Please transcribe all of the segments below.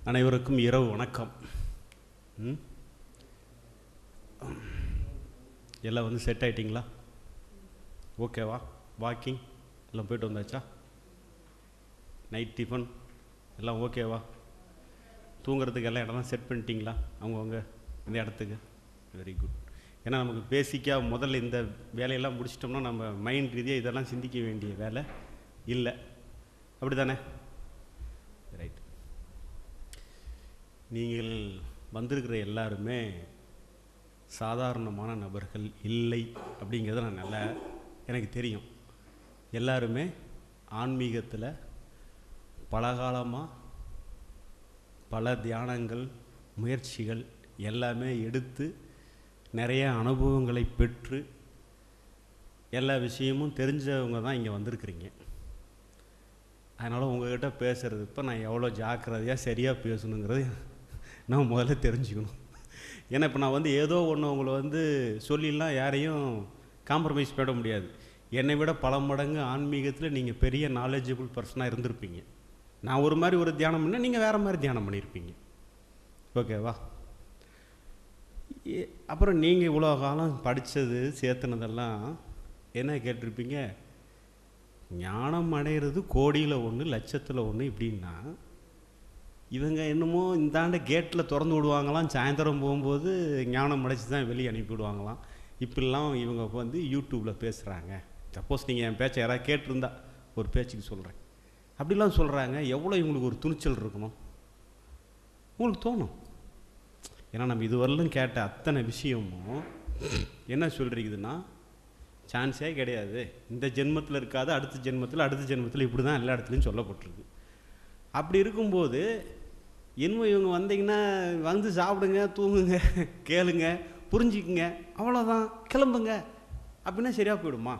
அனைவருக்கும் இரவு வணக்கம் ம்? எல்லாம் வந்து செட் ஆயிட்டிங்களா ஓகேவா வாக்கிங் எல்லாம் போயிட்டு வந்தாச்சா நைட் டிஃபன் எல்லாம் ஓகேவா தூங்குறதுக்கு எல்லாம் இடம்லாம் செட் பண்ணிட்டீங்களா அவங்கவுங்க இந்த இடத்துக்கு வெரி குட் ஏன்னா நமக்கு பேசிக்காக முதல்ல இந்த வேலையெல்லாம் முடிச்சிட்டோம்னா நம்ம மைண்ட் ரீதியாக இதெல்லாம் சிந்திக்க வேண்டிய வேலை இல்லை அப்படி தானே ரைட் நீங்கள் வந்திருக்கிற எல்லாருமே சாதாரணமான நபர்கள் இல்லை அப்படிங்கிறது நான் நல்லா எனக்கு தெரியும் எல்லாருமே ஆன்மீகத்தில் பலகாலமாக பல தியானங்கள் முயற்சிகள் எல்லாமே எடுத்து நிறைய அனுபவங்களை பெற்று எல்லா விஷயமும் தெரிஞ்சவங்க தான் இங்கே வந்திருக்கிறீங்க அதனால் உங்ககிட்ட பேசுகிறது இப்போ நான் எவ்வளோ ஜாக்கிரதையாக சரியாக பேசணுங்கிறது நான் முதல்ல தெரிஞ்சுக்கணும் ஏன்னா இப்போ நான் வந்து ஏதோ ஒன்று உங்களை வந்து சொல்லிலாம் யாரையும் காம்ப்ரமைஸ் பண்ண முடியாது என்னை விட பல மடங்கு ஆன்மீகத்தில் நீங்கள் பெரிய நாலேஜபிள் பர்சனாக இருந்திருப்பீங்க நான் ஒரு மாதிரி ஒரு தியானம் பண்ணால் நீங்கள் வேறு மாதிரி தியானம் பண்ணியிருப்பீங்க ஓகேவா ஏ- அப்புறம் நீங்கள் இவ்வளோ காலம் படித்தது சேர்த்துனதெல்லாம் என்ன கேட்டிருப்பீங்க ஞானம் அடையிறது கோடியில் ஒன்று லட்சத்தில் ஒன்று இப்படின்னா இவங்க என்னமோ இந்தாண்ட கேட்டில் திறந்து விடுவாங்களாம் சாயந்தரம் போகும்போது ஞானம் அடைச்சி தான் வெளியே அனுப்பி விடுவாங்களாம் இப்படிலாம் இவங்க வந்து யூடியூப்பில் பேசுகிறாங்க சப்போஸ் நீங்கள் என் பேச்சை யாராவது கேட்டிருந்தா ஒரு பேச்சுக்கு சொல்கிறேன் அப்படிலாம் சொல்கிறாங்க எவ்வளோ இவங்களுக்கு ஒரு துணிச்சல் இருக்கணும் உங்களுக்கு தோணும் ஏன்னா நம்ம இதுவரையிலும் கேட்ட அத்தனை விஷயமும் என்ன சொல்கிறீங்கன்னா சான்ஸே கிடையாது இந்த ஜென்மத்தில் இருக்காது அடுத்த ஜென்மத்தில் அடுத்த ஜென்மத்தில் இப்படி தான் எல்லா இடத்துலையும் சொல்லப்பட்டிருக்கு அப்படி இருக்கும்போது இன்னும் இவங்க வந்தீங்கன்னா வந்து சாப்பிடுங்க தூங்குங்க கேளுங்க புரிஞ்சுக்குங்க அவ்வளோதான் கிளம்புங்க அப்படின்னா சரியாக போயிடுமா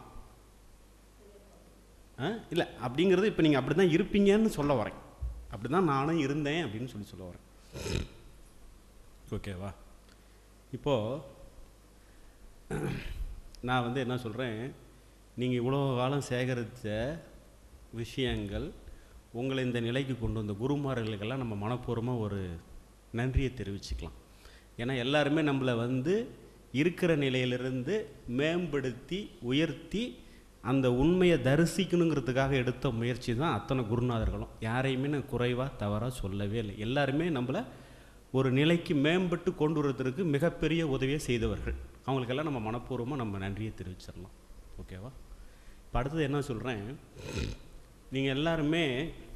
ஆ இல்லை அப்படிங்கிறது இப்போ நீங்கள் அப்படி தான் இருப்பீங்கன்னு சொல்ல வரேன் அப்படி தான் நானும் இருந்தேன் அப்படின்னு சொல்லி சொல்ல வரேன் ஓகேவா இப்போது நான் வந்து என்ன சொல்கிறேன் நீங்கள் இவ்வளோ காலம் சேகரித்த விஷயங்கள் உங்களை இந்த நிலைக்கு கொண்டு வந்த குருமார்களுக்கெல்லாம் நம்ம மனப்பூர்வமாக ஒரு நன்றியை தெரிவிச்சுக்கலாம் ஏன்னா எல்லாருமே நம்மளை வந்து இருக்கிற நிலையிலிருந்து மேம்படுத்தி உயர்த்தி அந்த உண்மையை தரிசிக்கணுங்கிறதுக்காக எடுத்த முயற்சி தான் அத்தனை குருநாதர்களும் யாரையுமே நான் குறைவாக தவறாக சொல்லவே இல்லை எல்லாருமே நம்மளை ஒரு நிலைக்கு மேம்பட்டு கொண்டு வரதுக்கு மிகப்பெரிய உதவியை செய்தவர்கள் அவங்களுக்கெல்லாம் நம்ம மனப்பூர்வமாக நம்ம நன்றியை தெரிவிச்சிடலாம் ஓகேவா இப்போ அடுத்தது என்ன சொல்கிறேன் நீங்கள் எல்லாருமே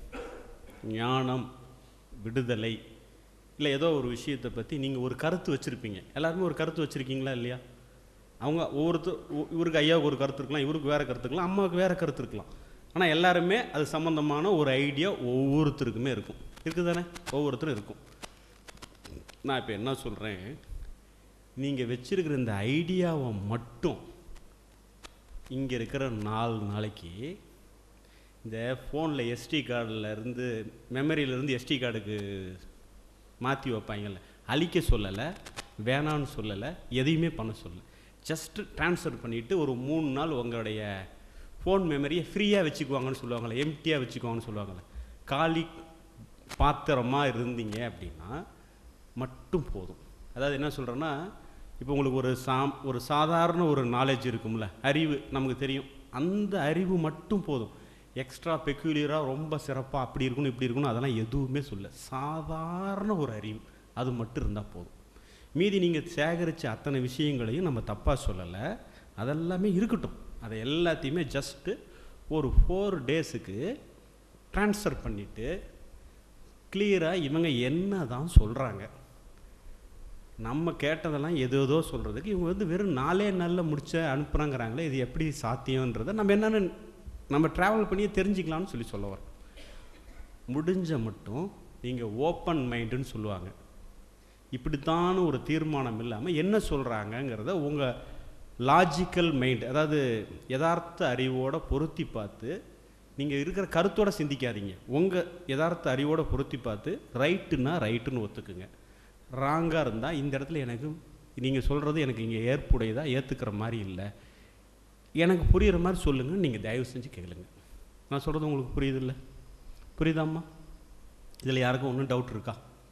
ஞானம் விடுதலை இல்லை ஏதோ ஒரு விஷயத்தை பற்றி நீங்கள் ஒரு கருத்து வச்சுருப்பீங்க எல்லாருமே ஒரு கருத்து வச்சுருக்கீங்களா இல்லையா அவங்க ஒவ்வொருத்தர் ஒ- இவருக்கு ஐயாவுக்கு ஒரு கருத்து இருக்கலாம் இவருக்கு வேறு கருத்து இருக்கலாம் அம்மாவுக்கு வேறு கருத்து இருக்கலாம் ஆனால் எல்லாருமே அது சம்மந்தமான ஒரு ஐடியா ஒவ்வொருத்தருக்குமே இருக்கும் இருக்குது தானே ஒவ்வொருத்தரும் இருக்கும் நான் இப்போ என்ன சொல்கிறேன் நீங்கள் வச்சிருக்கிற இந்த ஐடியாவை மட்டும் இங்கே இருக்கிற நாலு நாளைக்கு இந்த ஃபோனில் எஸ்டி கார்டில் இருந்து மெமரியிலேருந்து எஸ்டி கார்டுக்கு மாற்றி வைப்பாங்கல்ல அழிக்க சொல்லலை வேணான்னு சொல்லலை எதையுமே பண்ண சொல்லலை ஜஸ்ட்டு ட்ரான்ஸ்ஃபர் பண்ணிவிட்டு ஒரு மூணு நாள் உங்களுடைய ஃபோன் மெமரியை ஃப்ரீயாக வச்சுக்குவாங்கன்னு சொல்லுவாங்கள்ல எம்டியாக வச்சுக்குவாங்கன்னு சொல்லுவாங்கள்ல காலி பாத்திரமாக இருந்தீங்க அப்படின்னா மட்டும் போதும் அதாவது என்ன சொல்கிறேன்னா இப்போ உங்களுக்கு ஒரு சாம் ஒரு சாதாரண ஒரு நாலேஜ் இருக்கும்ல அறிவு நமக்கு தெரியும் அந்த அறிவு மட்டும் போதும் எக்ஸ்ட்ரா பெக்யூலியராக ரொம்ப சிறப்பாக அப்படி இருக்கணும் இப்படி இருக்கணும் அதெல்லாம் எதுவுமே சொல்ல சாதாரண ஒரு அறிவு அது மட்டும் இருந்தால் போதும் மீதி நீங்கள் சேகரித்த அத்தனை விஷயங்களையும் நம்ம தப்பாக சொல்லலை அதெல்லாமே இருக்கட்டும் அதை எல்லாத்தையுமே ஜஸ்ட்டு ஒரு ஃபோர் டேஸுக்கு ட்ரான்ஸ்ஃபர் பண்ணிவிட்டு கிளியராக இவங்க என்ன தான் சொல்கிறாங்க நம்ம கேட்டதெல்லாம் எது ஏதோ சொல்கிறதுக்கு இவங்க வந்து வெறும் நாலே நாளில் முடிச்ச அனுப்புகிறாங்கிறாங்களே இது எப்படி சாத்தியன்றதை நம்ம என்னென்னு நம்ம ட்ராவல் பண்ணியே தெரிஞ்சுக்கலாம்னு சொல்லி சொல்ல வரேன் முடிஞ்ச மட்டும் நீங்கள் ஓப்பன் மைண்டுன்னு சொல்லுவாங்க இப்படித்தான் ஒரு தீர்மானம் இல்லாமல் என்ன சொல்கிறாங்கங்கிறத உங்கள் லாஜிக்கல் மைண்ட் அதாவது யதார்த்த அறிவோட பொருத்தி பார்த்து நீங்கள் இருக்கிற கருத்தோட சிந்திக்காதீங்க உங்கள் யதார்த்த அறிவோட பொருத்தி பார்த்து ரைட்டுன்னா ரைட்டுன்னு ஒத்துக்குங்க ராங்காக இருந்தால் இந்த இடத்துல எனக்கு நீங்கள் சொல்கிறது எனக்கு இங்கே ஏற்புடையதா ஏற்றுக்கிற மாதிரி இல்லை எனக்கு புரிகிற மாதிரி சொல்லுங்கள் நீங்கள் தயவு செஞ்சு கேளுங்க நான் சொல்கிறது உங்களுக்கு புரியுது இல்லை புரியுதாம்மா இதில் யாருக்கும் ஒன்றும் டவுட் இருக்கா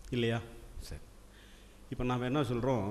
இல்லையா சரி இப்போ நாம் என்ன சொல்கிறோம்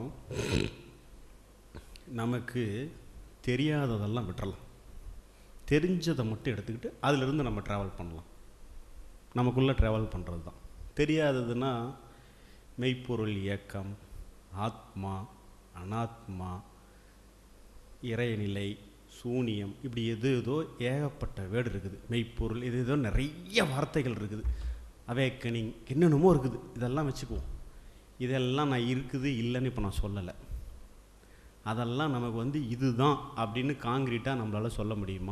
நமக்கு தெரியாததெல்லாம் விட்டுறலாம் தெரிஞ்சதை மட்டும் எடுத்துக்கிட்டு அதிலிருந்து நம்ம ட்ராவல் பண்ணலாம் நமக்குள்ளே ட்ராவல் பண்ணுறது தான் தெரியாததுன்னா மெய்ப்பொருள் இயக்கம் ஆத்மா அனாத்மா இறைநிலை சூனியம் இப்படி எது ஏதோ ஏகப்பட்ட வேர்டு இருக்குது மெய்ப்பொருள் இது ஏதோ நிறைய வார்த்தைகள் இருக்குது அவேக்கனிங் என்னென்னமோ இருக்குது இதெல்லாம் வச்சுக்குவோம் இதெல்லாம் நான் இருக்குது இல்லைன்னு இப்போ நான் சொல்லலை அதெல்லாம் நமக்கு வந்து இதுதான் அப்படின்னு காங்கிரீட்டாக நம்மளால் சொல்ல முடியுமா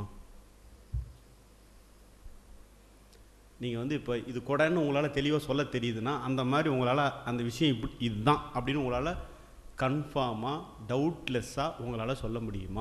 நீங்கள் வந்து இப்போ இது கொடைன்னு உங்களால் தெளிவாக சொல்ல தெரியுதுன்னா அந்த மாதிரி உங்களால் அந்த விஷயம் இப்படி இதுதான் அப்படின்னு உங்களால் கன்ஃபார்மாக டவுட்லெஸ்ஸாக உங்களால் சொல்ல முடியுமா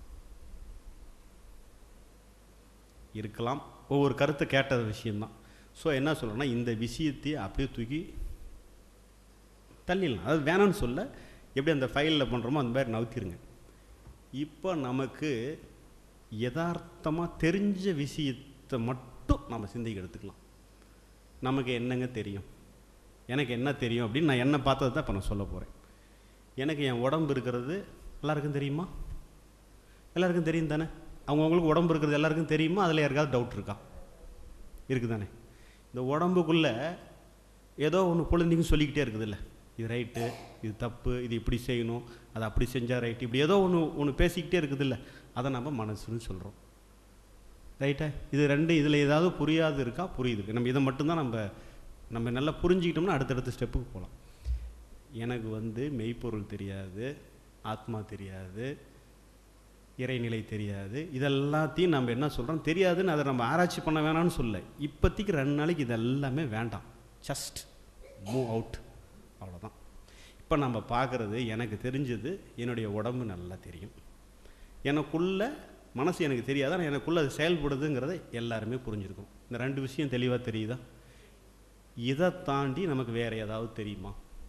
இருக்கலாம் ஒவ்வொரு கருத்தை கேட்ட விஷயந்தான் ஸோ என்ன சொல்கிறேன்னா இந்த விஷயத்தையே அப்படியே தூக்கி தள்ளிடலாம் அது வேணாம்னு சொல்ல எப்படி அந்த ஃபைலில் பண்ணுறோமோ அந்த மாதிரி நவுத்திருங்க இப்போ நமக்கு யதார்த்தமாக தெரிஞ்ச விஷயத்தை மட்டும் நம்ம சிந்திக்க எடுத்துக்கலாம் நமக்கு என்னங்க தெரியும் எனக்கு என்ன தெரியும் அப்படின்னு நான் என்ன பார்த்தது தான் இப்போ நான் சொல்ல போகிறேன் எனக்கு என் உடம்பு இருக்கிறது எல்லாருக்கும் தெரியுமா எல்லாருக்கும் தெரியும் தானே அவங்கவுங்களுக்கு உடம்பு இருக்கிறது எல்லாருக்கும் தெரியுமா அதில் யாருக்காவது டவுட் இருக்கா இருக்குது தானே இந்த உடம்புக்குள்ளே ஏதோ ஒன்று பொழுந்திங்க சொல்லிக்கிட்டே இருக்குதுல்ல இது ரைட்டு இது தப்பு இது இப்படி செய்யணும் அதை அப்படி செஞ்சால் ரைட்டு இப்படி ஏதோ ஒன்று ஒன்று பேசிக்கிட்டே இருக்குதுல்ல அதை நம்ம மனசுன்னு சொல்கிறோம் ரைட்டா இது ரெண்டு இதில் ஏதாவது புரியாது இருக்கா புரியுது நம்ம இதை மட்டும்தான் நம்ம நம்ம நல்லா புரிஞ்சுக்கிட்டோம்னா அடுத்தடுத்த ஸ்டெப்புக்கு போகலாம் எனக்கு வந்து மெய்ப்பொருள் தெரியாது ஆத்மா தெரியாது இறைநிலை தெரியாது இதெல்லாத்தையும் நம்ம என்ன சொல்கிறோம் தெரியாதுன்னு அதை நம்ம ஆராய்ச்சி பண்ண வேணாம்னு சொல்ல இப்போதைக்கு ரெண்டு நாளைக்கு இது எல்லாமே வேண்டாம் ஜஸ்ட் மூவ் அவுட் அவ்வளோதான் இப்போ நம்ம பார்க்குறது எனக்கு தெரிஞ்சது என்னுடைய உடம்பு நல்லா தெரியும் எனக்குள்ள மனசு எனக்கு தெரியாது ஆனால் எனக்குள்ளே அது செயல்படுதுங்கிறத எல்லாருமே புரிஞ்சிருக்கும் இந்த ரெண்டு விஷயம் தெளிவாக தெரியுதா இதை தாண்டி நமக்கு வேறு ஏதாவது தெரியுமா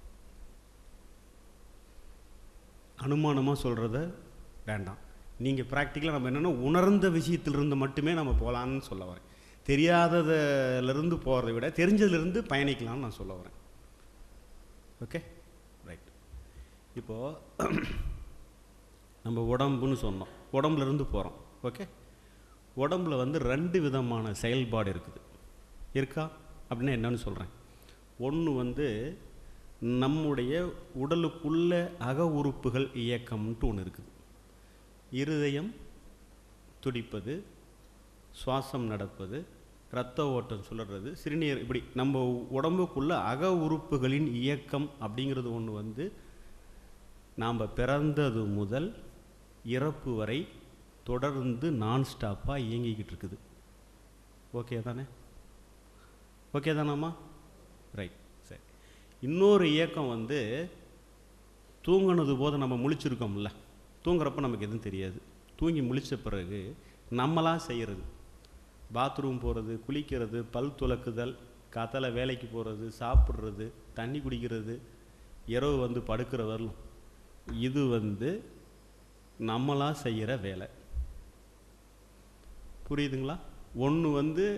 அனுமானமாக சொல்கிறத வேண்டாம் நீங்கள் ப்ராக்டிக்கலாக நம்ம என்னென்னா உணர்ந்த விஷயத்திலிருந்து மட்டுமே நம்ம போகலான்னு சொல்ல வரேன் தெரியாததுலேருந்து போகிறத விட தெரிஞ்சதுலேருந்து பயணிக்கலாம்னு நான் சொல்ல வரேன் ஓகே ரைட் இப்போது நம்ம உடம்புன்னு சொன்னோம் உடம்புலேருந்து போகிறோம் ஓகே உடம்புல வந்து ரெண்டு விதமான செயல்பாடு இருக்குது இருக்கா அப்படின்னா என்னன்னு சொல்கிறேன் ஒன்று வந்து நம்முடைய உடலுக்குள்ள அக உறுப்புகள் இயக்கம்ன்ட்டு ஒன்று இருக்குது இருதயம் துடிப்பது சுவாசம் நடப்பது இரத்த ஓட்டம் சுழறது சிறுநீர் இப்படி நம்ம உடம்புக்குள்ள அக உறுப்புகளின் இயக்கம் அப்படிங்கிறது ஒன்று வந்து நாம் பிறந்தது முதல் இறப்பு வரை தொடர்ந்து நான் ஸ்டாப்பாக இயங்கிக்கிட்டு இருக்குது ஓகே தானே ஓகே தானாம்மா ரைட் சரி இன்னொரு இயக்கம் வந்து தூங்கினது போது நம்ம முழிச்சிருக்கோம்ல தூங்குறப்ப நமக்கு எதுவும் தெரியாது தூங்கி முழிச்ச பிறகு நம்மளாக செய்கிறது பாத்ரூம் போகிறது குளிக்கிறது பல் துலக்குதல் காத்தால வேலைக்கு போகிறது சாப்பிட்றது தண்ணி குடிக்கிறது இரவு வந்து படுக்கிற வரலும் இது வந்து நம்மளா செய்கிற வேலை புரியுதுங்களா ஒன்று வந்து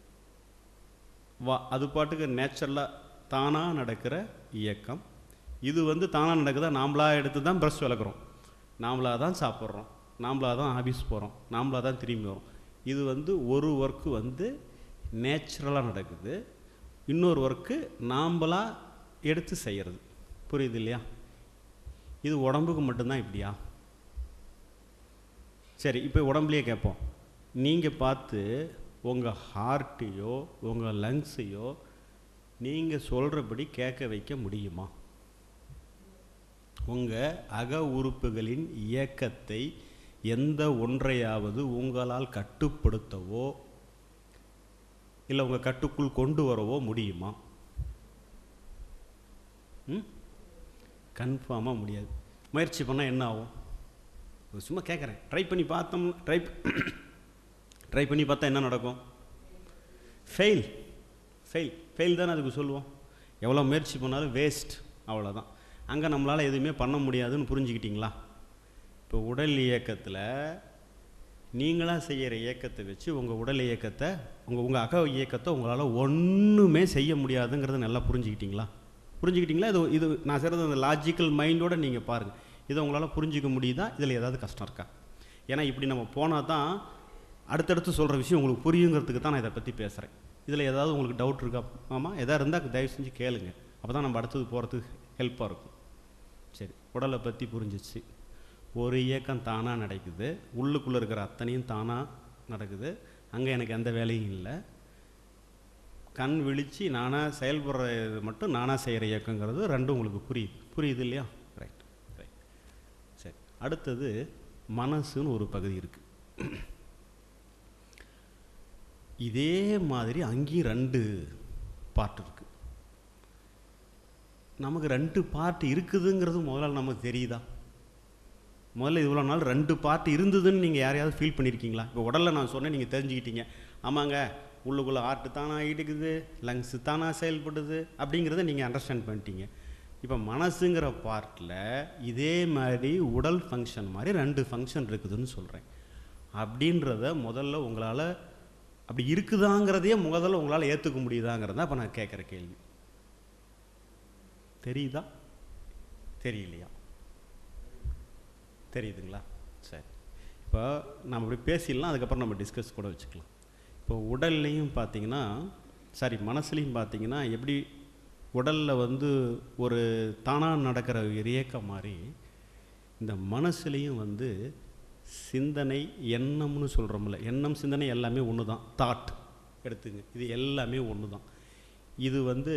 வா அது பாட்டுக்கு நேச்சுரலாக தானாக நடக்கிற இயக்கம் இது வந்து தானாக நடக்குதா நாமளாக எடுத்து தான் ப்ரஷ் விளக்குறோம் நாமளாக தான் சாப்பிட்றோம் நாமளாக தான் ஆஃபீஸ் போகிறோம் நாமளாக தான் திரும்பி வரோம் இது வந்து ஒரு ஒர்க்கு வந்து நேச்சுரலாக நடக்குது இன்னொரு ஒர்க்கு நாம்பளாக எடுத்து செய்கிறது புரியுது இல்லையா இது உடம்புக்கு மட்டும்தான் இப்படியா சரி இப்போ உடம்புலையே கேட்போம் நீங்கள் பார்த்து உங்கள் ஹார்ட்டையோ உங்கள் லங்ஸையோ நீங்கள் சொல்கிறபடி கேட்க வைக்க முடியுமா உங்கள் அக உறுப்புகளின் இயக்கத்தை எந்த ஒன்றையாவது உங்களால் கட்டுப்படுத்தவோ இல்லை உங்கள் கட்டுக்குள் கொண்டு வரவோ முடியுமா ம் கன்ஃபார்மாக முடியாது முயற்சி பண்ணால் என்ன ஆகும் ஒரு சும்மா கேட்குறேன் ட்ரை பண்ணி பார்த்தோம் ட்ரை ட்ரை பண்ணி பார்த்தா என்ன நடக்கும் ஃபெயில் ஃபெயில் ஃபெயில் தானே அதுக்கு சொல்லுவோம் எவ்வளோ முயற்சி பண்ணாலும் வேஸ்ட் அவ்வளோதான் அங்கே நம்மளால் எதுவுமே பண்ண முடியாதுன்னு புரிஞ்சுக்கிட்டீங்களா இப்போ உடல் இயக்கத்தில் நீங்களாக செய்கிற இயக்கத்தை வச்சு உங்கள் உடல் இயக்கத்தை உங்கள் உங்கள் அக இயக்கத்தை உங்களால் ஒன்றுமே செய்ய முடியாதுங்கிறத நல்லா புரிஞ்சுக்கிட்டீங்களா புரிஞ்சுக்கிட்டீங்களா இது இது நான் சொல்கிறது அந்த லாஜிக்கல் மைண்டோட நீங்கள் பாருங்கள் இதை உங்களால் புரிஞ்சிக்க முடியுதா இதில் ஏதாவது கஷ்டம் இருக்கா ஏன்னா இப்படி நம்ம போனால் தான் அடுத்தடுத்து சொல்கிற விஷயம் உங்களுக்கு புரியுங்கிறதுக்கு தான் நான் இதை பற்றி பேசுகிறேன் இதில் ஏதாவது உங்களுக்கு டவுட் இருக்கா ஆமாம் எதாவது இருந்தால் தயவு செஞ்சு கேளுங்க அப்போ தான் நம்ம அடுத்தது போகிறதுக்கு ஹெல்ப்பாக இருக்கும் சரி உடலை பற்றி புரிஞ்சிச்சு ஒரு இயக்கம் தானாக நடக்குது உள்ளுக்குள்ளே இருக்கிற அத்தனையும் தானாக நடக்குது அங்கே எனக்கு எந்த வேலையும் இல்லை கண் விழித்து நானாக செயல்படுறது மட்டும் நானாக செய்கிற இயக்கங்கிறது ரெண்டும் உங்களுக்கு புரியுது புரியுது இல்லையா ரைட் ரைட் சரி அடுத்தது மனசுன்னு ஒரு பகுதி இருக்குது இதே மாதிரி அங்கேயும் ரெண்டு பார்ட் இருக்குது நமக்கு ரெண்டு பார்ட் இருக்குதுங்கிறது முதல்ல நமக்கு தெரியுதா முதல்ல இவ்வளோ நாள் ரெண்டு பார்ட் இருந்ததுன்னு நீங்கள் யாரையாவது ஃபீல் பண்ணியிருக்கீங்களா இப்போ உடலில் நான் சொன்னேன் நீங்கள் தெரிஞ்சுக்கிட்டீங்க ஆமாங்க உள்ளுக்குள்ளே ஹார்ட்டு தானாக இடுக்குது லங்ஸு தானாக செயல்படுது அப்படிங்கிறத நீங்கள் அண்டர்ஸ்டாண்ட் பண்ணிட்டீங்க இப்போ மனசுங்கிற பார்ட்டில் இதே மாதிரி உடல் ஃபங்க்ஷன் மாதிரி ரெண்டு ஃபங்க்ஷன் இருக்குதுன்னு சொல்கிறேன் அப்படின்றத முதல்ல உங்களால் அப்படி இருக்குதாங்கிறதையே முதல்ல உங்களால் ஏற்றுக்க முடியுதாங்கிறத இப்போ நான் கேட்குற கேள்வி தெரியுதா தெரியலையா தெரியுதுங்களா சரி இப்போ நம்ம இப்படி பேசிடலாம் அதுக்கப்புறம் நம்ம டிஸ்கஸ் கூட வச்சுக்கலாம் இப்போ உடல்லையும் பார்த்தீங்கன்னா சாரி மனசுலையும் பார்த்தீங்கன்னா எப்படி உடலில் வந்து ஒரு தானாக நடக்கிற ஒரு இயக்கம் மாதிரி இந்த மனசுலேயும் வந்து சிந்தனை எண்ணம்னு சொல்கிறோம்ல எண்ணம் சிந்தனை எல்லாமே ஒன்று தான் தாட் எடுத்துங்க இது எல்லாமே ஒன்று தான் இது வந்து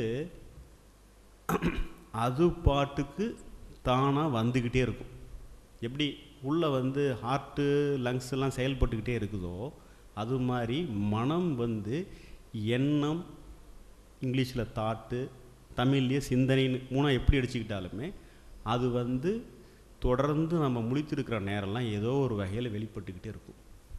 அது பாட்டுக்கு தானாக வந்துக்கிட்டே இருக்கும் எப்படி உள்ளே வந்து ஹார்ட்டு லங்ஸ் எல்லாம் செயல்பட்டுக்கிட்டே இருக்குதோ அது மாதிரி மனம் வந்து எண்ணம் இங்கிலீஷில் தாட்டு தமிழ்லேயே சிந்தனைன்னு மூணாக எப்படி அடிச்சுக்கிட்டாலுமே அது வந்து தொடர்ந்து நம்ம முழித்திருக்கிற நேரம்லாம் ஏதோ ஒரு வகையில் வெளிப்பட்டுக்கிட்டே இருக்கும்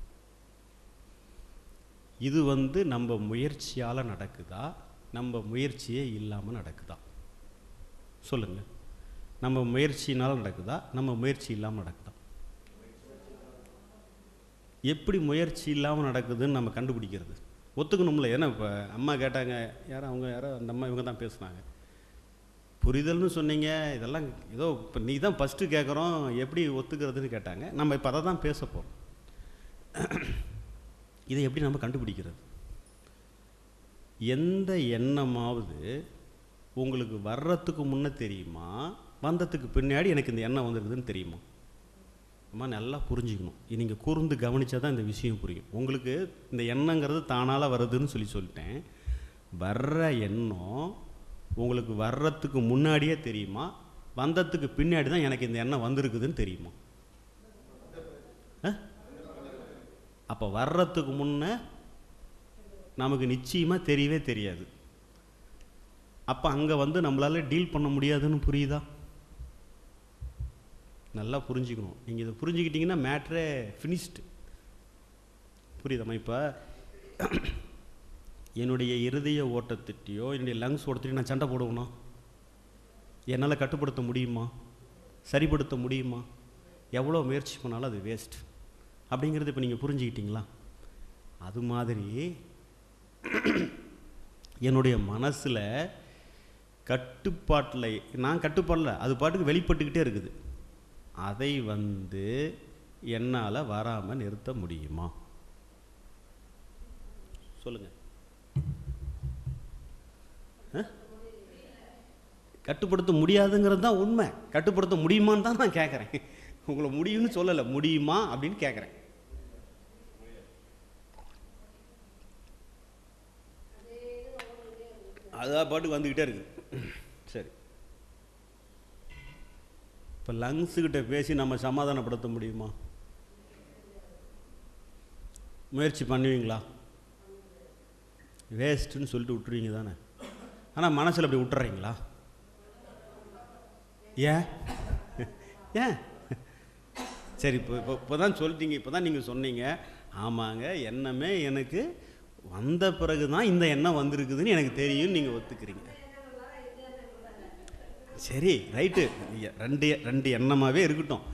இது வந்து நம்ம முயற்சியால் நடக்குதா நம்ம முயற்சியே இல்லாமல் நடக்குதா சொல்லுங்கள் நம்ம முயற்சினால் நடக்குதா நம்ம முயற்சி இல்லாமல் நடக்குதா எப்படி முயற்சி இல்லாமல் நடக்குதுன்னு நம்ம கண்டுபிடிக்கிறது ஒத்துக்கணும்ல ஏன்னா இப்போ அம்மா கேட்டாங்க யாரும் அவங்க யாரோ அந்த அம்மா இவங்க தான் பேசுனாங்க புரிதல்னு சொன்னீங்க இதெல்லாம் ஏதோ இப்போ நீ தான் ஃபஸ்ட்டு கேட்குறோம் எப்படி ஒத்துக்கிறதுன்னு கேட்டாங்க நம்ம இப்போ அதை தான் பேச போகிறோம் இதை எப்படி நம்ம கண்டுபிடிக்கிறது எந்த எண்ணமாவது உங்களுக்கு வர்றதுக்கு முன்னே தெரியுமா வந்ததுக்கு பின்னாடி எனக்கு இந்த எண்ணம் வந்துருக்குதுன்னு தெரியுமா அம்மா நல்லா புரிஞ்சுக்கணும் நீங்கள் கூர்ந்து கவனித்தா தான் இந்த விஷயம் புரியும் உங்களுக்கு இந்த எண்ணங்கிறது தானால வருதுன்னு சொல்லி சொல்லிட்டேன் வர்ற எண்ணம் உங்களுக்கு வர்றதுக்கு முன்னாடியே தெரியுமா வந்ததுக்கு பின்னாடி தான் எனக்கு இந்த எண்ணம் வந்திருக்குதுன்னு தெரியுமா அப்போ வர்றதுக்கு முன்னே நமக்கு நிச்சயமாக தெரியவே தெரியாது அப்போ அங்கே வந்து நம்மளால் டீல் பண்ண முடியாதுன்னு புரியுதா நல்லா புரிஞ்சுக்கணும் நீங்கள் இதை புரிஞ்சுக்கிட்டிங்கன்னா மேட்ரே ஃபினிஷ்டு புரியுதம்மா இப்போ என்னுடைய இருதய ஓட்டத்திட்டையோ என்னுடைய லங்ஸ் ஓட்டத்திட்டையோ நான் சண்டை போடுவேனா என்னால் கட்டுப்படுத்த முடியுமா சரிப்படுத்த முடியுமா எவ்வளோ முயற்சி பண்ணாலும் அது வேஸ்ட் அப்படிங்கிறது இப்போ நீங்கள் புரிஞ்சுக்கிட்டீங்களா அது மாதிரி என்னுடைய மனசில் கட்டுப்பாட்டில் நான் கட்டுப்பாடல அது பாட்டுக்கு வெளிப்பட்டுக்கிட்டே இருக்குது அதை வந்து என்னால் வராமல் நிறுத்த முடியுமா சொல்லுங்கள் கட்டுப்படுத்த முடியாதுங்கிறது தான் உண்மை கட்டுப்படுத்த முடியுமான்னு தான் நான் கேட்குறேன் உங்களை முடியும்னு சொல்லலை முடியுமா அப்படின்னு கேட்குறேன் அதுதான் பாட்டுக்கு வந்துக்கிட்டே இருக்குது சரி இப்போ லங்ஸுக்கிட்ட பேசி நம்ம சமாதானப்படுத்த முடியுமா முயற்சி பண்ணுவீங்களா வேஸ்ட்டுன்னு சொல்லிட்டு விட்டுருவீங்க தானே ஆனால் மனசில் அப்படி விட்டுறீங்களா ஏன் ஏன் சரி இப்போ இப்போ இப்போ தான் சொல்லிட்டீங்க இப்போ தான் நீங்கள் சொன்னீங்க ஆமாங்க எண்ணமே எனக்கு வந்த பிறகு தான் இந்த எண்ணம் வந்திருக்குதுன்னு எனக்கு தெரியும்னு நீங்கள் ஒத்துக்கிறீங்க சரி ரைட்டு ரெண்டு ரெண்டு எண்ணமாகவே இருக்கட்டும்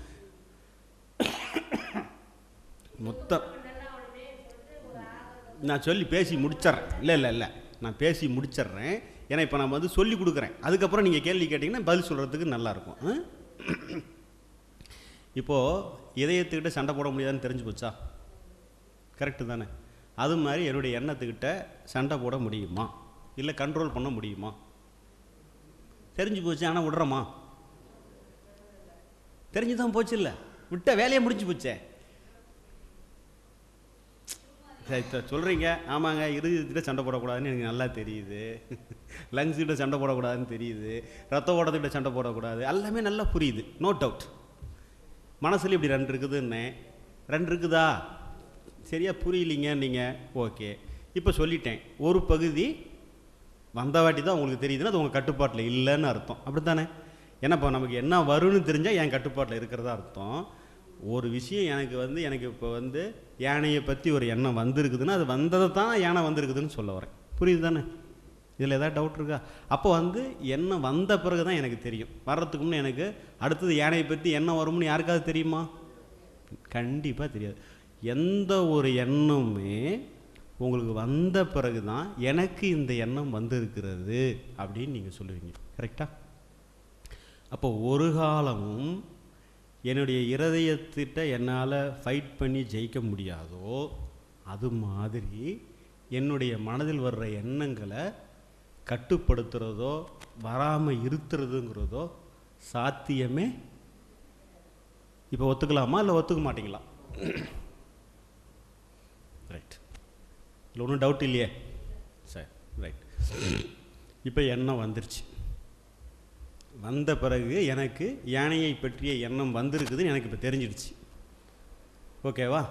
மொத்தம் நான் சொல்லி பேசி முடிச்சிட்றேன் இல்லை இல்லை இல்லை நான் பேசி முடிச்சிட்றேன் ஏன்னா இப்போ நான் வந்து சொல்லி கொடுக்குறேன் அதுக்கப்புறம் நீங்கள் கேள்வி கேட்டிங்கன்னா பதில் சொல்கிறதுக்கு நல்லாயிருக்கும் ஆ? இப்போது இதயத்துக்கிட்ட சண்டை போட முடியாதுன்னு தெரிஞ்சு போச்சா கரெக்டு தானே அது மாதிரி என்னுடைய எண்ணத்துக்கிட்ட சண்டை போட முடியுமா இல்லை கண்ட்ரோல் பண்ண முடியுமா தெரிஞ்சு போச்சு ஆனால் விட்றோமா தெரிஞ்சு தான் போச்சு இல்லை விட்ட வேலையை முடிஞ்சு போச்சே சரி இப்போ சொல்கிறீங்க ஆமாங்க இருதயத்திட்ட சண்டை போடக்கூடாதுன்னு எனக்கு நல்லா தெரியுது லங்ஸ் கிட்ட சண்டை போடக்கூடாதுன்னு தெரியுது ரத்த ஓட்டத்துக்கிட்ட சண்டை போடக்கூடாது எல்லாமே நல்லா புரியுது நோ டவுட் மனசுல இப்படி ரெண்டு இருக்குதுன்னே ரெண்டு இருக்குதா சரியா புரியலிங்க நீங்கள் ஓகே இப்போ சொல்லிட்டேன் ஒரு பகுதி வந்த வாட்டி தான் உங்களுக்கு தெரியுதுன்னா அது உங்கள் கட்டுப்பாட்டில் இல்லைன்னு அர்த்தம் அப்படி தானே ஏன்னா இப்போ நமக்கு என்ன வரும்னு தெரிஞ்சால் என் கட்டுப்பாட்டில் இருக்கிறதா அர்த்தம் ஒரு விஷயம் எனக்கு வந்து எனக்கு இப்போ வந்து யானையை பற்றி ஒரு எண்ணம் வந்திருக்குதுன்னா அது வந்ததை தான் யானை வந்திருக்குதுன்னு சொல்ல வரேன் புரியுது தானே இதில் ஏதாவது டவுட் இருக்கா அப்போ வந்து எண்ணம் வந்த பிறகு தான் எனக்கு தெரியும் வர்றதுக்கு முன்னே எனக்கு அடுத்தது யானையை பற்றி என்ன வரும்னு யாருக்காவது தெரியுமா கண்டிப்பாக தெரியாது எந்த ஒரு எண்ணமுமே உங்களுக்கு வந்த பிறகு தான் எனக்கு இந்த எண்ணம் வந்திருக்கிறது அப்படின்னு நீங்கள் சொல்லுவீங்க கரெக்டாக அப்போ ஒரு காலமும் என்னுடைய இருதயத்திட்ட என்னால் ஃபைட் பண்ணி ஜெயிக்க முடியாதோ அது மாதிரி என்னுடைய மனதில் வர்ற எண்ணங்களை கட்டுப்படுத்துகிறதோ வராமல் இருத்துறதுங்கிறதோ சாத்தியமே இப்போ ஒத்துக்கலாமா இல்லை ஒத்துக்க மாட்டீங்களா ரைட் இல்லை ஒன்றும் டவுட் இல்லையே சரி ரைட் இப்போ எண்ணம் வந்துருச்சு வந்த பிறகு எனக்கு யானையை பற்றிய எண்ணம் வந்திருக்குதுன்னு எனக்கு இப்போ தெரிஞ்சிடுச்சு ஓகேவா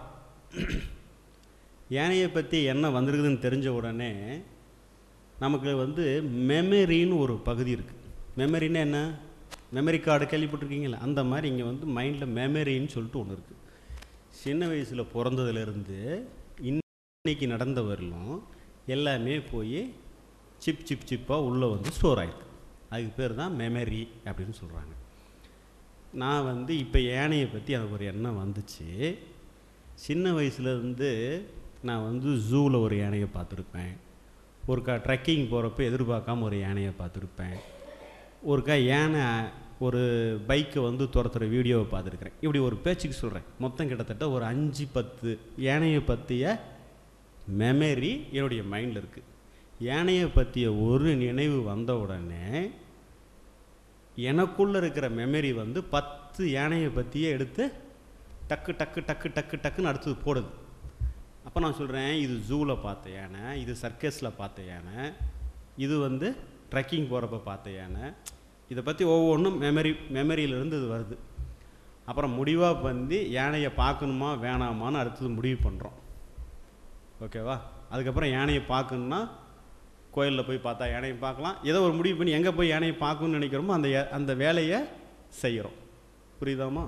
யானையை பற்றி எண்ணம் வந்திருக்குதுன்னு தெரிஞ்ச உடனே நமக்கு வந்து மெமரின்னு ஒரு பகுதி இருக்குது மெமரின்னா என்ன மெமரி கார்டு கேள்விப்பட்டிருக்கீங்களா அந்த மாதிரி இங்கே வந்து மைண்டில் மெமரின்னு சொல்லிட்டு ஒன்று இருக்குது சின்ன வயசில் பிறந்ததுலேருந்து இன்னைக்கு நடந்த வரலும் எல்லாமே போய் சிப் சிப் சிப்பாக உள்ளே வந்து ஸ்டோர் ஆகிருக்கு அதுக்கு பேர் தான் மெமரி அப்படின்னு சொல்கிறாங்க நான் வந்து இப்போ யானையை பற்றி எனக்கு ஒரு எண்ணம் வந்துச்சு சின்ன வயசுலேருந்து நான் வந்து ஜூவில் ஒரு யானையை பார்த்துருப்பேன் ஒருக்கா ட்ரெக்கிங் போகிறப்ப எதிர்பார்க்காம ஒரு யானையை பார்த்துருப்பேன் ஒருக்கா யானை ஒரு பைக்கை வந்து துரத்துற வீடியோவை பார்த்துருக்குறேன் இப்படி ஒரு பேச்சுக்கு சொல்கிறேன் மொத்தம் கிட்டத்தட்ட ஒரு அஞ்சு பத்து யானையை பற்றிய மெமரி என்னுடைய மைண்டில் இருக்குது யானையை பற்றிய ஒரு நினைவு வந்த உடனே எனக்குள்ளே இருக்கிற மெமரி வந்து பத்து யானையை பற்றியே எடுத்து டக்கு டக்கு டக்கு டக்கு டக்குன்னு அடுத்தது போடுது அப்போ நான் சொல்கிறேன் இது ஜூவில் பார்த்த யானை இது சர்க்கஸில் பார்த்த யானை இது வந்து ட்ரெக்கிங் போகிறப்ப பார்த்த யானை இதை பற்றி ஒவ்வொன்றும் மெமரி மெமரியிலேருந்து இது வருது அப்புறம் முடிவாக வந்து யானையை பார்க்கணுமா வேணாமான்னு அடுத்தது முடிவு பண்ணுறோம் ஓகேவா அதுக்கப்புறம் யானையை பார்க்கணுன்னா கோயிலில் போய் பார்த்தா யானையை பார்க்கலாம் ஏதோ ஒரு முடிவு பண்ணி எங்கே போய் யானையை பார்க்கணும்னு நினைக்கிறோமோ அந்த ய- அந்த வேலையை செய்கிறோம் புரியுதாமா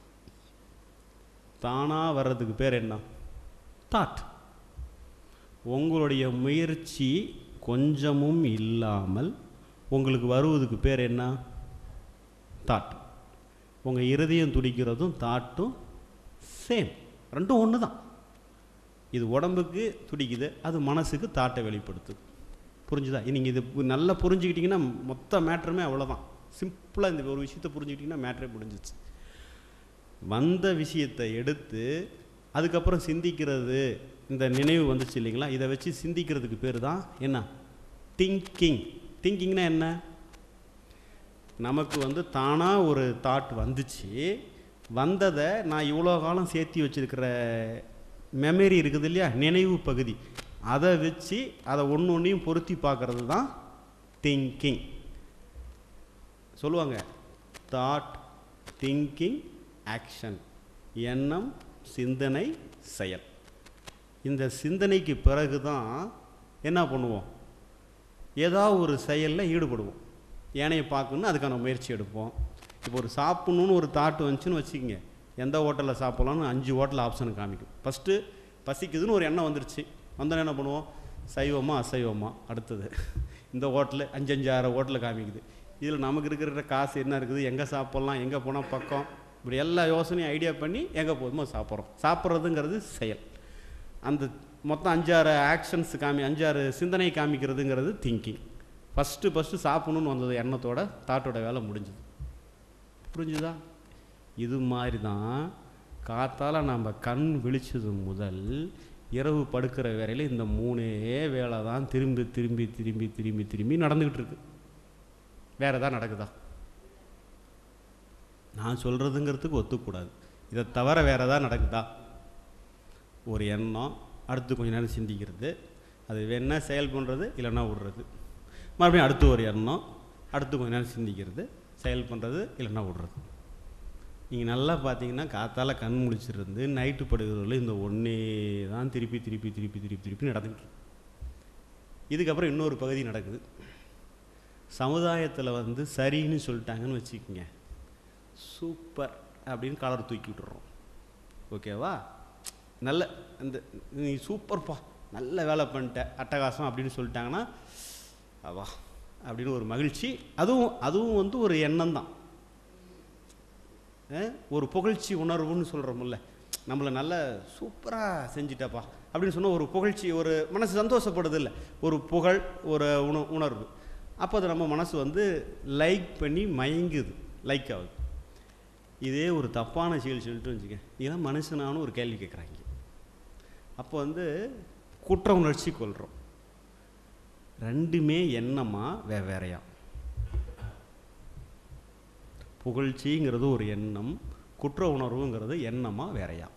தானாக வர்றதுக்கு பேர் என்ன தாட் உங்களுடைய முயற்சி கொஞ்சமும் இல்லாமல் உங்களுக்கு வருவதுக்கு பேர் என்ன தாட் உங்கள் இருதயம் துடிக்கிறதும் தாட்டும் சேம் ரெண்டும் ஒன்று தான் இது உடம்புக்கு துடிக்குது அது மனசுக்கு தாட்டை வெளிப்படுத்துது புரிஞ்சுதா நீங்கள் இது பு- நல்லா புரிஞ்சுக்கிட்டிங்கன்னா மொத்த மேட்ருமே அவ்வளோதான் சிம்பிளாக இந்த ஒரு விஷயத்தை புரிஞ்சுக்கிட்டிங்கன்னா மேட்ரே முடிஞ்சிச்சு வந்த விஷயத்தை எடுத்து அதுக்கப்புறம் சிந்திக்கிறது இந்த நினைவு வந்துச்சு இல்லைங்களா இதை வச்சு சிந்திக்கிறதுக்கு பேர் தான் என்ன திங்கிங் திங்கிங்னா என்ன நமக்கு வந்து தானாக ஒரு தாட் வந்துச்சு வந்ததை நான் இவ்வளோ காலம் சேர்த்தி வச்சிருக்கிற மெமரி இருக்குது இல்லையா நினைவு பகுதி அதை வச்சு அதை ஒன்று ஒன்றையும் பொருத்தி பார்க்கறது தான் திங்கிங் சொல்லுவாங்க தாட் திங்கிங் ஆக்ஷன் எண்ணம் சிந்தனை செயல் இந்த சிந்தனைக்கு பிறகு தான் என்ன பண்ணுவோம் ஏதாவது ஒரு செயலில் ஈடுபடுவோம் யானையை பார்க்கணுன்னு அதுக்கான முயற்சி எடுப்போம் இப்போ ஒரு சாப்பிட்ணுன்னு ஒரு தாட் வந்துச்சுன்னு வச்சுக்கோங்க எந்த ஹோட்டலில் சாப்பிட்லான்னு அஞ்சு ஹோட்டல் ஆப்ஷன் காமிக்கும் ஃபஸ்ட்டு பசிக்குதுன்னு ஒரு எண்ணம் வந்துருச்சு வந்தோடனே என்ன பண்ணுவோம் சைவமா அசைவமா அடுத்தது இந்த ஹோட்டலு அஞ்சு அஞ்சு ஆறு ஹோட்டலில் காமிக்குது இதில் நமக்கு இருக்கிற காசு என்ன இருக்குது எங்கே சாப்பிட்லாம் எங்கே போனால் பக்கம் இப்படி எல்லா யோசனையும் ஐடியா பண்ணி எங்கே போதுமோ சாப்பிட்றோம் சாப்பிட்றதுங்கிறது செயல் அந்த மொத்தம் அஞ்சாறு ஆக்ஷன்ஸ் காமி அஞ்சாறு சிந்தனை காமிக்கிறதுங்கிறது திங்கிங் ஃபஸ்ட்டு ஃபஸ்ட்டு சாப்பிடணும்னு வந்தது எண்ணத்தோட தாட்டோட வேலை முடிஞ்சுது புரிஞ்சுதா இது மாதிரி தான் காத்தால நம்ம கண் விழிச்சது முதல் இரவு படுக்கிற வரையில இந்த மூணே வேலை தான் திரும்பி திரும்பி திரும்பி திரும்பி திரும்பி நடந்துக்கிட்டு இருக்கு வேற ஏதாவது நடக்குதா நான் சொல்கிறதுங்கிறதுக்கு ஒத்துக்கூடாது இதை தவிர வேற ஏதாவது நடக்குதா ஒரு எண்ணம் அடுத்து கொஞ்ச நேரம் சிந்திக்கிறது அது வேணா செயல் பண்ணுறது இல்லைன்னா விடுறது மறுபடியும் அடுத்து ஒரு எண்ணம் அடுத்து கொஞ்ச நேரம் சிந்திக்கிறது செயல் பண்ணுறது இல்லைன்னா விடுறது நீங்கள் நல்லா பார்த்தீங்கன்னா காத்தால கண் முழிச்சிருந்து நைட்டு படுகிறதுல இந்த ஒன்றே தான் திருப்பி திருப்பி திருப்பி திருப்பி திருப்பி நடந்துக்கிட்டு இருக்கு. இதுக்கப்புறம் இன்னொரு பகுதி நடக்குது சமுதாயத்தில் வந்து சரின்னு சொல்லிட்டாங்கன்னு வச்சுக்கோங்க சூப்பர் அப்படின்னு கலர் தூக்கி விட்டுறோம் ஓகேவா நல்ல இந்த நீ சூப்பர்ப்பா நல்ல வேலை பண்ணிட்ட அட்டகாசம் அப்படின்னு சொல்லிட்டாங்கன்னா அவா அப்படின்னு ஒரு மகிழ்ச்சி அதுவும் அதுவும் வந்து ஒரு எண்ணம் தான் ஒரு புகழ்ச்சி உணர்வுன்னு சொல்கிறோம்ல நம்மளை நல்ல சூப்பராக செஞ்சிட்டப்பா அப்படின்னு சொன்னால் ஒரு புகழ்ச்சி ஒரு மனசு சந்தோஷப்படுது இல்லை ஒரு புகழ் ஒரு உண உணர்வு அப்போ அது நம்ம மனசு வந்து லைக் பண்ணி மயங்குது லைக் ஆகுது இதே ஒரு தப்பான செயல் சொல்லிட்டு வச்சுக்க இதெல்லாம் மனுஷனானு ஒரு கேள்வி கேட்குறாங்க அப்போ வந்து குற்ற உணர்ச்சி கொள்கிறோம் ரெண்டுமே எண்ணமா வெவ்வேறையா புகழ்ச்சிங்கிறது ஒரு எண்ணம் குற்ற உணர்வுங்கிறது எண்ணமா வேறையா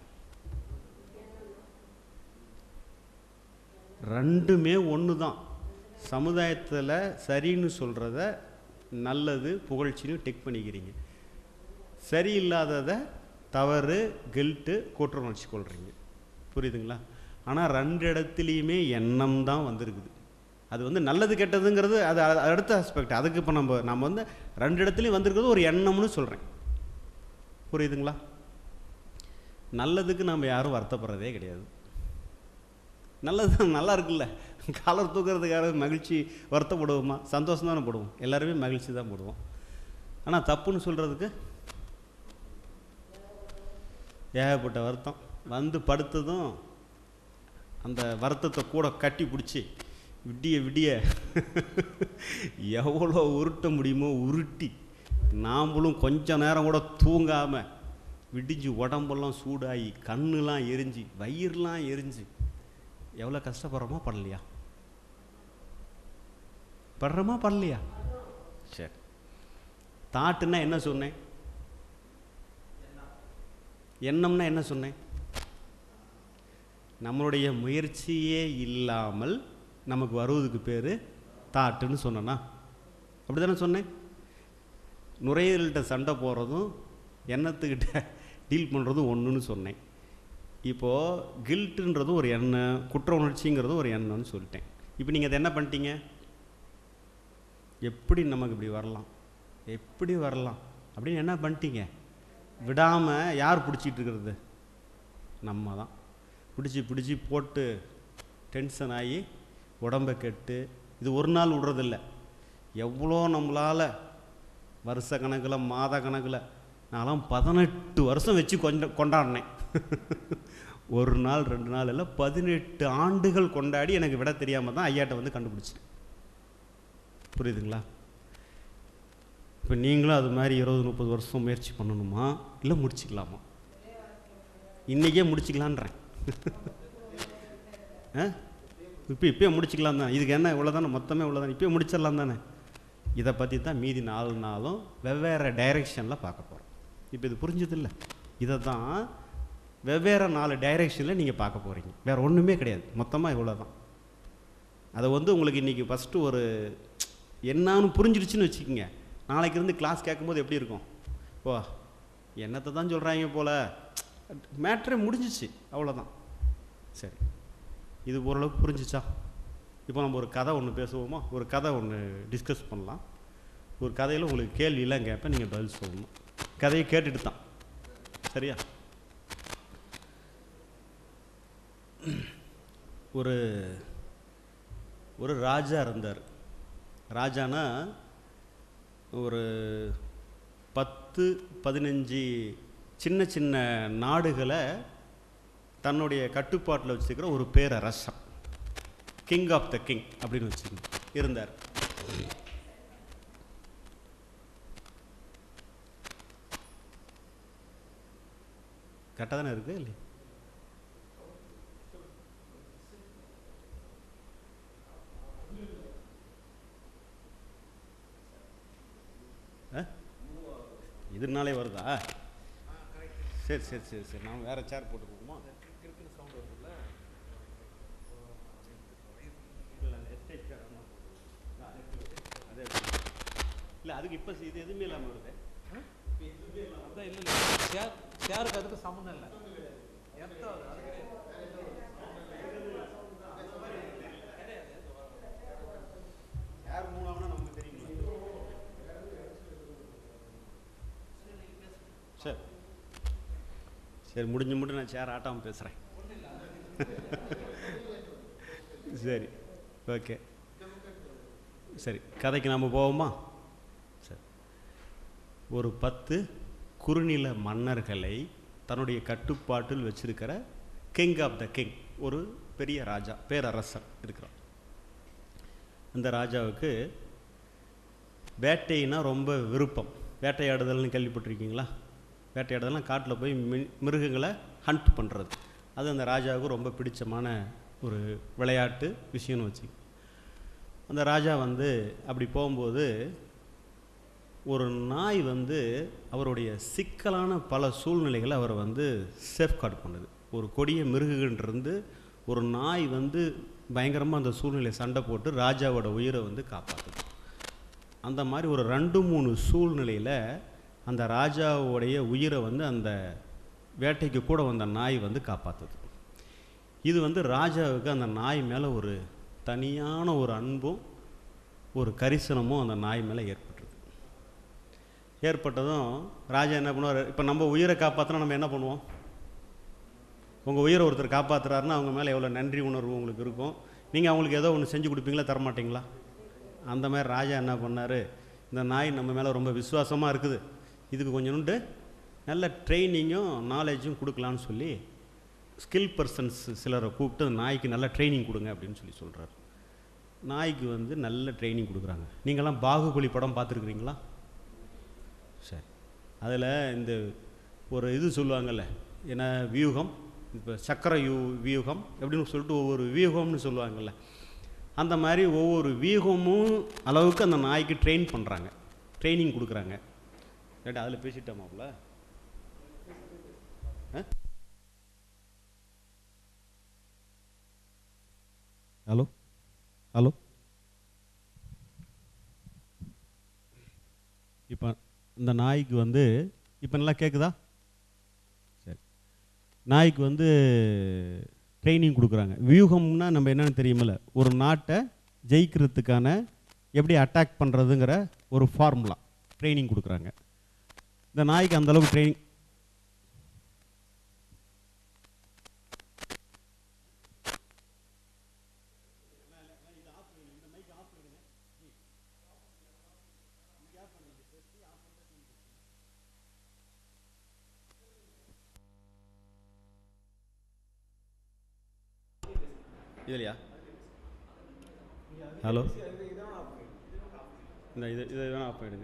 ரெண்டுமே ஒன்று தான் சமுதாயத்தில் சரின்னு சொல்கிறத நல்லது புகழ்ச்சின்னு டெக் பண்ணிக்கிறீங்க சரியில்லாததை தவறு கில்ட்டு குற்ற உணர்ச்சி கொள்கிறீங்க புரியுதுங்களா ஆனால் ரெண்டு இடத்துலையுமே எண்ணம் தான் வந்திருக்குது அது வந்து நல்லது கெட்டதுங்கிறது அது அது அடுத்த ஆஸ்பெக்ட் அதுக்கு இப்போ நம்ம நம்ம வந்து ரெண்டு இடத்துலையும் வந்திருக்கிறது ஒரு எண்ணம்னு சொல்கிறேன் புரியுதுங்களா நல்லதுக்கு நம்ம யாரும் வருத்தப்படுறதே கிடையாது நல்லது நல்லா இருக்குல்ல காலர் தூக்குறதுக்கு யாரும் மகிழ்ச்சி வருத்தப்படுவோமா சந்தோஷம் தானே படுவோம் எல்லாருமே மகிழ்ச்சி தான் போடுவோம் ஆனால் தப்புன்னு சொல்கிறதுக்கு ஏகப்பட்ட வருத்தம் வந்து படுத்ததும் அந்த வருத்தத்தை கூட கட்டி பிடிச்சி விடிய விடிய எவ்வளோ உருட்ட முடியுமோ உருட்டி நாம்பளும் கொஞ்ச நேரம் கூட தூங்காமல் விடிஞ்சு உடம்பெல்லாம் சூடாகி கண்ணுலாம் எரிஞ்சு வயிறுலாம் எரிஞ்சு எவ்வளோ கஷ்டப்படுறோமா படலையா படுறோமா படலையா சரி தாட்டுன்னா என்ன சொன்னேன் எண்ணம்னா என்ன சொன்னேன் நம்மளுடைய முயற்சியே இல்லாமல் நமக்கு வருவதுக்கு பேர் தாட்டுன்னு சொன்னேன்னா அப்படி தானே சொன்னேன் நுரையீரல்கிட்ட சண்டை போகிறதும் எண்ணத்துக்கிட்ட டீல் பண்ணுறதும் ஒன்றுன்னு சொன்னேன் இப்போது கில்ட்டுன்றதும் ஒரு எண்ணம் குற்ற உணர்ச்சிங்கிறதும் ஒரு எண்ணம்னு சொல்லிட்டேன் இப்போ நீங்கள் அதை என்ன பண்ணிட்டீங்க எப்படி நமக்கு இப்படி வரலாம் எப்படி வரலாம் அப்படின்னு என்ன பண்ணிட்டீங்க விடாமல் யார் பிடிச்சிட்டு இருக்கிறது நம்ம தான் பிடிச்சி பிடிச்சி போட்டு டென்ஷன் ஆகி உடம்பை கெட்டு இது ஒரு நாள் விடுறதில்ல எவ்வளோ நம்மளால் வருஷ கணக்கில் மாத கணக்கில் நான்லாம் பதினெட்டு வருஷம் வச்சு கொண்ட கொண்டாடினேன் ஒரு நாள் ரெண்டு நாள் இல்லை பதினெட்டு ஆண்டுகள் கொண்டாடி எனக்கு விட தெரியாமல் தான் ஐயாட்ட வந்து கண்டுபிடிச்சேன் புரியுதுங்களா இப்போ நீங்களும் அது மாதிரி இருபது முப்பது வருஷம் முயற்சி பண்ணணுமா இல்லை முடிச்சுக்கலாமா இன்றைக்கே முடிச்சுக்கலான்றேன் ஆ இப்போ இப்போயே முடிச்சுக்கலாம் தான் இதுக்கு என்ன இவ்வளோ தானே மொத்தமே இவ்வளோ தானே இப்போயே முடிச்சிடலாம் தானே இதை பற்றி தான் மீதி நாலு நாளும் வெவ்வேறு டைரெக்ஷனில் பார்க்க போகிறோம் இப்போ இது புரிஞ்சதில்ல இதை தான் வெவ்வேறு நாலு டைரெக்ஷனில் நீங்கள் பார்க்க போகிறீங்க வேறு ஒன்றுமே கிடையாது மொத்தமாக இவ்வளோ தான் அதை வந்து உங்களுக்கு இன்றைக்கி ஃபஸ்ட்டு ஒரு என்னான்னு புரிஞ்சிடுச்சுன்னு வச்சுக்கோங்க நாளைக்கு இருந்து கிளாஸ் கேட்கும்போது எப்படி இருக்கும் ஓ என்னத்தை தான் சொல்கிறாங்க போல் மேட்ரே முடிஞ்சிச்சு அவ்வளோதான் சரி இது ஓரளவுக்கு புரிஞ்சிச்சா இப்போ நம்ம ஒரு கதை ஒன்று பேசுவோமா ஒரு கதை ஒன்று டிஸ்கஸ் பண்ணலாம் ஒரு கதையில் உங்களுக்கு கேள்வியெல்லாம் கேட்பேன் நீங்கள் பதில் சொல்லணும் கதையை கேட்டுட்டு தான் சரியா ஒரு ஒரு ராஜா இருந்தார் ராஜானா ஒரு பத்து பதினஞ்சு சின்ன சின்ன நாடுகளை தன்னுடைய கட்டுப்பாட்டில் வச்சுருக்கிற ஒரு பேரரசன் கிங் ஆஃப் த கிங் அப்படின்னு வச்சுக்கோங்க இருந்தார் கரெக்டாக தானே இருக்குது இல்லை ஆ இதனாலே வருதா சரி சரி சரி சரி நான் வேறு சேர் போட்டு போகுமா இல்லை அதுக்கு இப்போ இது எதுவுமே இல்லாமல் வருது அதான் இல்லை இல்லை சேர் சேருக்கு அதுக்கு சம்மந்தம் இல்லை எந்த அது கிடையாது. சேர் மூலம்னா நமக்கு தெரியுங்களா சரி சரி முடிஞ்சு மட்டும் நான் சேர் ஆட்டாமல் பேசுகிறேன் சரி ஓகே சரி கதைக்கு நாம் போவோமா சரி ஒரு பத்து குறுநில மன்னர்களை தன்னுடைய கட்டுப்பாட்டில் வச்சிருக்கிற கிங் ஆஃப் த கிங் ஒரு பெரிய ராஜா பேரரசர் இருக்கிறான் அந்த ராஜாவுக்கு வேட்டைனா ரொம்ப விருப்பம் வேட்டையாடுதல்னு கேள்விப்பட்டிருக்கீங்களா வேட்டையாடுதல்னா காட்டில் போய் மி- மிருகங்களை ஹண்ட் பண்ணுறது அது அந்த ராஜாவுக்கு ரொம்ப பிடிச்சமான ஒரு விளையாட்டு விஷயம்னு வச்சு அந்த ராஜா வந்து அப்படி போகும்போது ஒரு நாய் வந்து அவருடைய சிக்கலான பல சூழ்நிலைகளை அவரை வந்து சேஃப்கார்டு பண்ணுது ஒரு கொடிய மிருகுகின்றிருந்து ஒரு நாய் வந்து பயங்கரமாக அந்த சூழ்நிலை சண்டை போட்டு ராஜாவோட உயிரை வந்து காப்பாற்றுது அந்த மாதிரி ஒரு ரெண்டு மூணு சூழ்நிலையில் அந்த ராஜாவுடைய உயிரை வந்து அந்த வேட்டைக்கு கூட வந்த நாய் வந்து காப்பாற்றுது இது வந்து ராஜாவுக்கு அந்த நாய் மேலே ஒரு தனியான ஒரு அன்பும் ஒரு கரிசனமும் அந்த நாய் மேலே ஏற்பட்டுருது ஏற்பட்டதும் ராஜா என்ன பண்ணுவார் இப்போ நம்ம உயிரை காப்பாற்றினா நம்ம என்ன பண்ணுவோம் உங்கள் உயிரை ஒருத்தர் காப்பாற்றுறாருன்னா அவங்க மேலே எவ்வளோ நன்றி உணர்வு உங்களுக்கு இருக்கும் நீங்கள் அவங்களுக்கு ஏதோ ஒன்று செஞ்சு கொடுப்பீங்களா தரமாட்டீங்களா அந்த மாதிரி ராஜா என்ன பண்ணார் இந்த நாய் நம்ம மேலே ரொம்ப விசுவாசமாக இருக்குது இதுக்கு கொஞ்சோண்டு நல்ல ட்ரைனிங்கும் நாலேஜும் கொடுக்கலான்னு சொல்லி ஸ்கில் பர்சன்ஸ் சிலரை கூப்பிட்டு அந்த நாய்க்கு நல்ல ட்ரைனிங் கொடுங்க அப்படின்னு சொல்லி சொல்கிறார் நாய்க்கு வந்து நல்ல ட்ரைனிங் கொடுக்குறாங்க நீங்களாம் பாகுபலி படம் பார்த்துருக்குறீங்களா சரி அதில் இந்த ஒரு இது சொல்லுவாங்கல்ல என்ன வியூகம் இப்போ சக்கர யூ வியூகம் எப்படின்னு சொல்லிட்டு ஒவ்வொரு வியூகம்னு சொல்லுவாங்கல்ல அந்த மாதிரி ஒவ்வொரு வியூகமும் அளவுக்கு அந்த நாய்க்கு ட்ரெயின் பண்ணுறாங்க ட்ரைனிங் கொடுக்குறாங்க ஏட்டா அதில் பேசிட்டோமாப்ல ஹலோ ஹலோ இப்போ இந்த நாய்க்கு வந்து இப்போ நல்லா கேட்குதா சரி நாய்க்கு வந்து ட்ரைனிங் கொடுக்குறாங்க வியூகம்னா நம்ம என்னன்னு தெரியுமில்ல ஒரு நாட்டை ஜெயிக்கிறதுக்கான எப்படி அட்டாக் பண்ணுறதுங்கிற ஒரு ஃபார்முலா ட்ரைனிங் கொடுக்குறாங்க இந்த நாய்க்கு அந்த அளவுக்கு ட்ரைனிங் இதுலையா ஹலோ இந்த இது இதை வேணா ஆஃப் பண்ணிடுங்க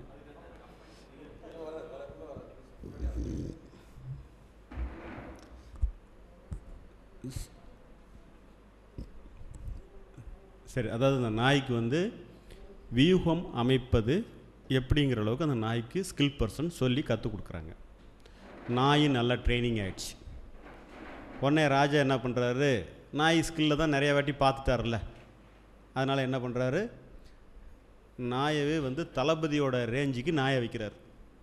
சரி அதாவது அந்த நாய்க்கு வந்து வியூகம் அமைப்பது எப்படிங்கிற அளவுக்கு அந்த நாய்க்கு ஸ்கில் பர்சன் சொல்லி கற்றுக் கொடுக்குறாங்க நாய் நல்லா ட்ரைனிங் ஆயிடுச்சு உடனே ராஜா என்ன பண்ணுறாரு நாய் ஸ்கில்ல தான் நிறைய வாட்டி பார்த்துட்டார்ல அதனால் என்ன பண்ணுறாரு நாயவே வந்து தளபதியோட ரேஞ்சுக்கு நாயை வைக்கிறார்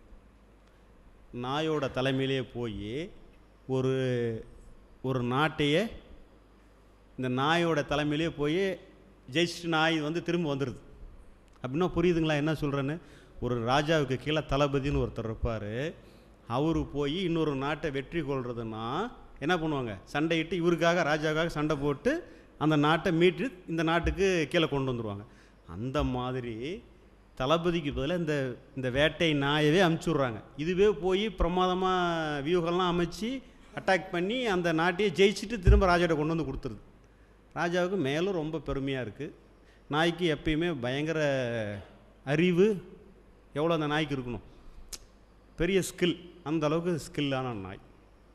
நாயோட தலைமையிலேயே போய் ஒரு ஒரு நாட்டையே இந்த நாயோட தலைமையிலேயே போய் ஜெயிச்சுட்டு நாய் வந்து திரும்ப வந்துடுது அப்படின்னா புரியுதுங்களா என்ன சொல்கிறேன்னு ஒரு ராஜாவுக்கு கீழே தளபதின்னு ஒருத்தர் இருப்பார் அவர் போய் இன்னொரு நாட்டை வெற்றி கொள்றதுன்னா என்ன பண்ணுவாங்க சண்டையிட்டு இவருக்காக ராஜாவுக்காக சண்டை போட்டு அந்த நாட்டை மீட்டு இந்த நாட்டுக்கு கீழே கொண்டு வந்துடுவாங்க அந்த மாதிரி தளபதிக்கு பதிலாக இந்த இந்த வேட்டை நாயவே அமுச்சு விட்றாங்க இதுவே போய் பிரமாதமாக வியூகம்லாம் அமைச்சு அட்டாக் பண்ணி அந்த நாட்டையே ஜெயிச்சுட்டு திரும்ப ராஜாட்ட கொண்டு வந்து கொடுத்துருது ராஜாவுக்கு மேலும் ரொம்ப பெருமையாக இருக்குது நாய்க்கு எப்பயுமே பயங்கர அறிவு எவ்வளோ அந்த நாய்க்கு இருக்கணும் பெரிய ஸ்கில் அந்த அளவுக்கு ஸ்கில்லான நாய்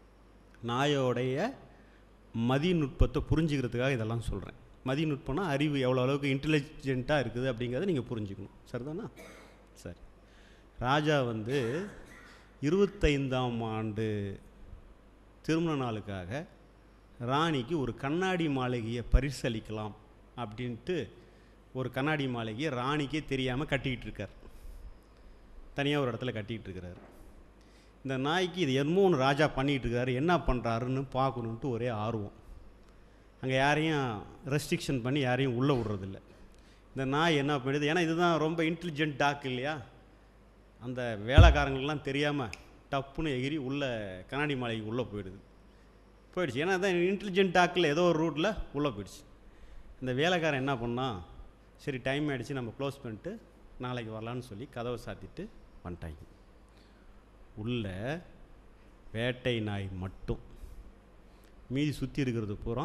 நாயோடைய மதிநுட்பத்தை புரிஞ்சுக்கிறதுக்காக இதெல்லாம் சொல்கிறேன் மதிநுட்பம்னா அறிவு எவ்வளோ அளவுக்கு இன்டெலிஜென்ட்டாக இருக்குது அப்படிங்கிறத நீங்கள் புரிஞ்சுக்கணும் சரிதானா சரி ராஜா வந்து இருபத்தைந்தாம் ஆண்டு திருமண நாளுக்காக ராணிக்கு ஒரு கண்ணாடி மாளிகையை பரிசளிக்கலாம் அப்படின்ட்டு ஒரு கண்ணாடி மாளிகையை ராணிக்கே தெரியாமல் கட்டிக்கிட்டு இருக்கார் தனியாக ஒரு இடத்துல கட்டிக்கிட்டு இருக்கிறாரு இந்த நாய்க்கு இது என்னமோ ஒன்று ராஜா பண்ணிகிட்டு இருக்காரு என்ன பண்ணுறாருன்னு பார்க்கணுன்ட்டு ஒரே ஆர்வம் அங்கே யாரையும் ரெஸ்ட்ரிக்ஷன் பண்ணி யாரையும் உள்ளே விடுறதில்ல இந்த நாய் என்ன பண்ணுது ஏன்னா இதுதான் ரொம்ப இன்டெலிஜென்ட் டாக் இல்லையா அந்த வேலைக்காரங்களுக்கெல்லாம் தெரியாமல் டப்புன்னு எகிரி உள்ளே கண்ணாடி மாளிகைக்கு உள்ளே போயிடுது போயிடுச்சு ஏன்னா அதான் இன்டெலிஜென்ட் டாக்கில் ஏதோ ஒரு ரூட்டில் உள்ளே போயிடுச்சு இந்த வேலைக்காரன் என்ன பண்ணான் சரி டைம் ஆகிடுச்சு நம்ம க்ளோஸ் பண்ணிட்டு நாளைக்கு வரலான்னு சொல்லி கதவை சாத்திட்டு வந்துட்டாங்க உள்ள வேட்டை நாய் மட்டும் மீதி சுற்றி இருக்கிறது பூரா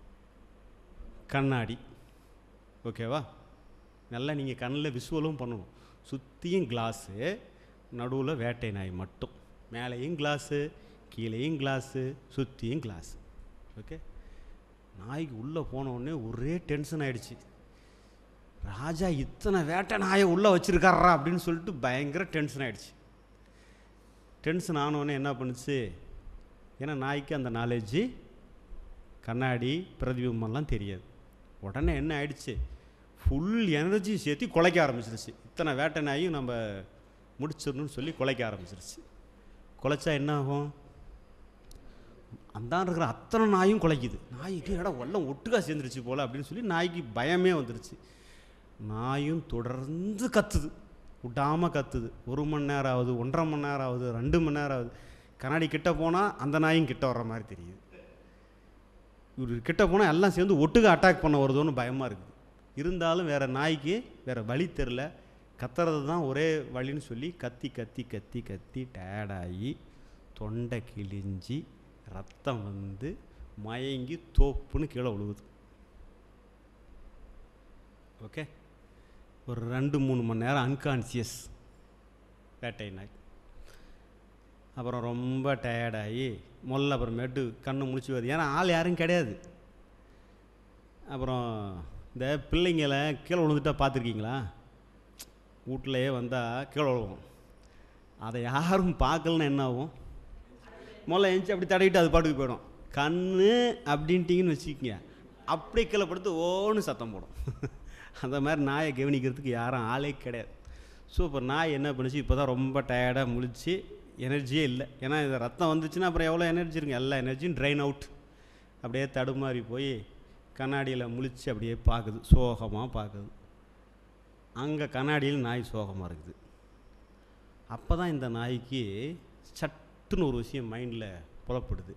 கண்ணாடி ஓகேவா நல்லா நீங்கள் கண்ணில் விசுவலும் பண்ணணும் சுற்றியும் கிளாஸு நடுவில் வேட்டை நாய் மட்டும் மேலேயும் கிளாஸு கீழேயும் கிளாஸு சுற்றியும் கிளாஸு ஓகே நாய்க்கு உள்ளே போன உடனே ஒரே டென்ஷன் ஆயிடுச்சு ராஜா இத்தனை வேட்டை நாயை உள்ளே வச்சுருக்காரா அப்படின்னு சொல்லிட்டு பயங்கர டென்ஷன் ஆயிடுச்சு டென்ஷன் ஆனவுடனே என்ன பண்ணுச்சு ஏன்னா நாய்க்கு அந்த நாலேஜு கண்ணாடி பிரதிபிம்பம்லாம் தெரியாது உடனே என்ன ஆயிடுச்சு ஃபுல் எனர்ஜி சேர்த்து குலைக்க ஆரம்பிச்சிருச்சு இத்தனை வேட்டை நாயும் நம்ம முடிச்சிடணும்னு சொல்லி குலைக்க ஆரம்பிச்சிருச்சு குலைச்சா என்ன ஆகும் அந்தாண்ட இருக்கிற அத்தனை நாயும் குலைக்குது நாய்க்கு இடம் எல்லாம் ஒட்டுக்கா சேர்ந்துருச்சு போல் அப்படின்னு சொல்லி நாய்க்கு பயமே வந்துருச்சு நாயும் தொடர்ந்து கத்துது விடாமல் கத்துது ஒரு மணி நேரம் ஆகுது ஒன்றரை மணி நேரம் ஆகுது ரெண்டு மணி நேரம் ஆகுது கண்ணாடி கிட்ட போனால் அந்த நாயும் கிட்ட வர்ற மாதிரி தெரியுது இவர் கிட்ட போனால் எல்லாம் சேர்ந்து ஒட்டுக்க அட்டாக் பண்ண வருதோன்னு பயமாக இருக்குது இருந்தாலும் வேறு நாய்க்கு வேறு வழி தெரில கத்துறது தான் ஒரே வழின்னு சொல்லி கத்தி கத்தி கத்தி கத்தி டயர்டாகி தொண்டை கிழிஞ்சி ரத்தம் வந்து மயங்கி தோப்புன்னு கீழே விழுகுது ஓகே ஒரு ரெண்டு மூணு மணி நேரம் அன்கான்சியஸ் வேட்டை நாய் அப்புறம் ரொம்ப டயர்டாகி முதல்ல அப்புறமேட்டு கண்ணு முழிச்சு வருது ஏன்னா ஆள் யாரும் கிடையாது அப்புறம் இந்த பிள்ளைங்களை கீழே விழுந்துட்டா பார்த்துருக்கீங்களா வீட்டிலையே வந்தால் கீழே விழுவோம் அதை யாரும் பார்க்கலன்னா என்ன ஆகும் முதல்ல எந்திச்சு அப்படி தடவிட்டு அது பாட்டுக்கு போயிடும் கண்ணு அப்படின்ட்டிங்கன்னு வச்சுக்கோங்க அப்படியே கீழே படுத்து ஓன்னு சத்தம் போடும் அந்த மாதிரி நாயை கவனிக்கிறதுக்கு யாரும் ஆளே கிடையாது ஸோ இப்போ நாய் என்ன பண்ணுச்சு இப்போ தான் ரொம்ப டயர்டாக முழிச்சு எனர்ஜியே இல்லை ஏன்னா இது ரத்தம் வந்துச்சுன்னா அப்புறம் எவ்வளோ எனர்ஜி இருக்குங்க எல்லா எனர்ஜியும் ட்ரைன் அவுட் அப்படியே தடுமாறி போய் கண்ணாடியில் முழிச்சு அப்படியே பார்க்குது சோகமாக பார்க்குது அங்கே கண்ணாடியில் நாய் சோகமாக இருக்குது அப்போ தான் இந்த நாய்க்கு சட்டுன்னு ஒரு விஷயம் மைண்டில் புலப்படுது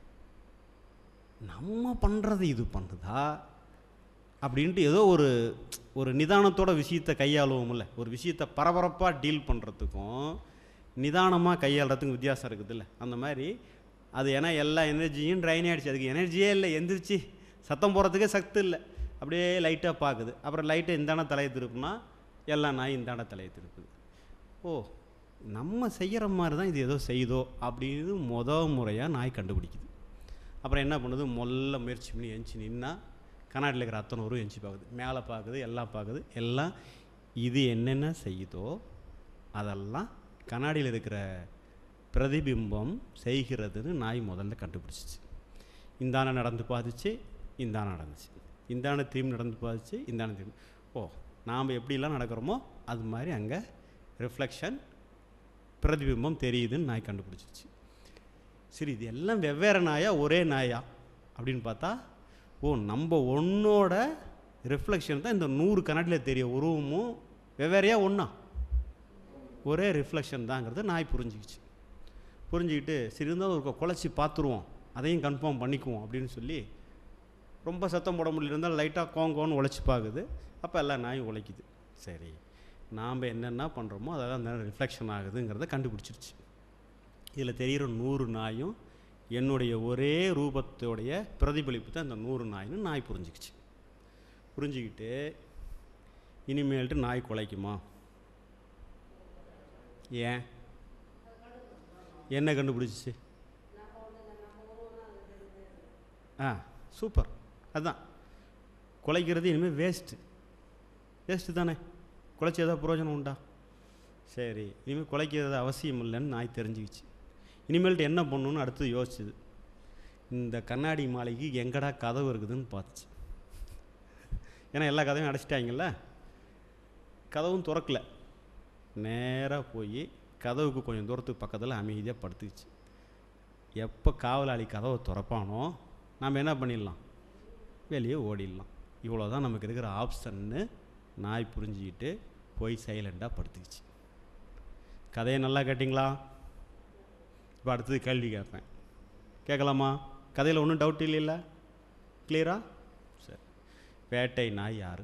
நம்ம பண்ணுறது இது பண்ணுதா அப்படின்ட்டு ஏதோ ஒரு ஒரு நிதானத்தோட விஷயத்தை கையாளுவோம்ல ஒரு விஷயத்தை பரபரப்பாக டீல் பண்ணுறதுக்கும் நிதானமாக கையாளுறதுக்கும் வித்தியாசம் இருக்குதுல்ல அந்த மாதிரி அது ஏன்னா எல்லா எனர்ஜியும் ட்ரைன் ஆகிடுச்சு அதுக்கு எனர்ஜியே இல்லை எந்திரிச்சு சத்தம் போடுறதுக்கே சக்தி இல்லை அப்படியே லைட்டாக பார்க்குது அப்புறம் லைட்டாக இந்தாண்ட தலையை திருப்புனா எல்லா நாயும் இந்தாண்ட தலையை திருப்புது ஓ நம்ம செய்கிற மாதிரி தான் இது ஏதோ செய்யுதோ அப்படின்னு முத முறையாக நாய் கண்டுபிடிக்குது அப்புறம் என்ன பண்ணுது மொல்ல முயற்சி பண்ணி எஞ்சி நின்னா கண்ணாடியில் இருக்கிற அத்தனை ஒரு எஞ்சி பார்க்குது மேலே பார்க்குது எல்லாம் பார்க்குது எல்லாம் இது என்னென்ன செய்யுதோ அதெல்லாம் கண்ணாடியில் இருக்கிற பிரதிபிம்பம் செய்கிறதுன்னு நாய் முதல்ல கண்டுபிடிச்சிச்சு இந்தான நடந்து பார்த்துச்சு இந்தான நடந்துச்சு இந்தான திரும்பி நடந்து பார்த்துச்சு இந்தான திரும்பி ஓ நாம் எப்படிலாம் நடக்கிறோமோ அது மாதிரி அங்கே ரிஃப்ளெக்ஷன் பிரதிபிம்பம் தெரியுதுன்னு நாய் கண்டுபிடிச்சிருச்சு சரி இது எல்லாம் வெவ்வேறு நாயா ஒரே நாயா அப்படின்னு பார்த்தா ஓ நம்ம ஒன்றோட ரிஃப்ளெக்ஷன் தான் இந்த நூறு கண்ணாடியில் தெரிய உருவமும் வெவ்வேறையா ஒன்றா ஒரே ரிஃப்ளெக்ஷன் தாங்கிறத நாய் புரிஞ்சுக்கிச்சு புரிஞ்சுக்கிட்டு சரி இருந்தாலும் ஒரு குழச்சி பார்த்துருவோம் அதையும் கன்ஃபார்ம் பண்ணிக்குவோம் அப்படின்னு சொல்லி ரொம்ப சத்தம் போட முடியல இருந்தால் லைட்டாக கோங்கோன்னு உழைச்சி பார்க்குது அப்போ எல்லா நாயும் உழைக்குது சரி நாம் என்னென்ன பண்ணுறோமோ அதெல்லாம் அந்த ரிஃப்ளெக்ஷன் ஆகுதுங்கிறத கண்டுபிடிச்சிருச்சு இதில் தெரிகிற நூறு நாயும் என்னுடைய ஒரே ரூபத்தோடைய பிரதிபலிப்பு தான் இந்த நூறு நாயின்னு நாய் புரிஞ்சுக்கிச்சு புரிஞ்சுக்கிட்டு இனிமேல்ட்டு நாய் குலைக்குமா ஏன் என்ன கண்டுபிடிச்சிச்சு ஆ சூப்பர் அதுதான் குலைக்கிறது இனிமேல் வேஸ்ட்டு வேஸ்ட்டு தானே குலைச்சி ஏதாவது பிரயோஜனம் உண்டா சரி இனிமேல் குலைக்கிறது அவசியம் இல்லைன்னு நாய் தெரிஞ்சுக்கிச்சு இனிமேல்ட்டு என்ன பண்ணணும்னு அடுத்து யோசிச்சுது இந்த கண்ணாடி மாளிகைக்கு எங்கடா கதவு இருக்குதுன்னு பார்த்துச்சு ஏன்னா எல்லா கதவையும் அடைச்சிட்டாங்கல்ல கதவும் திறக்கல நேராக போய் கதவுக்கு கொஞ்சம் தூரத்துக்கு பக்கத்தில் அமைதியாக படுத்துக்கிச்சு எப்போ காவலாளி கதவை திறப்பானோ நாம் என்ன பண்ணிடலாம் வெளியே ஓடிடலாம் இவ்வளோ தான் நமக்கு இருக்கிற ஆப்ஷன்னு நாய் புரிஞ்சுக்கிட்டு போய் சைலண்டாக படுத்துக்கிச்சு கதையை நல்லா கேட்டிங்களா இப்போ அடுத்தது கேள்வி கேட்பேன் கேட்கலாமா கதையில் ஒன்றும் டவுட் இல்லைல்ல கிளியரா சரி வேட்டை நாய் யார்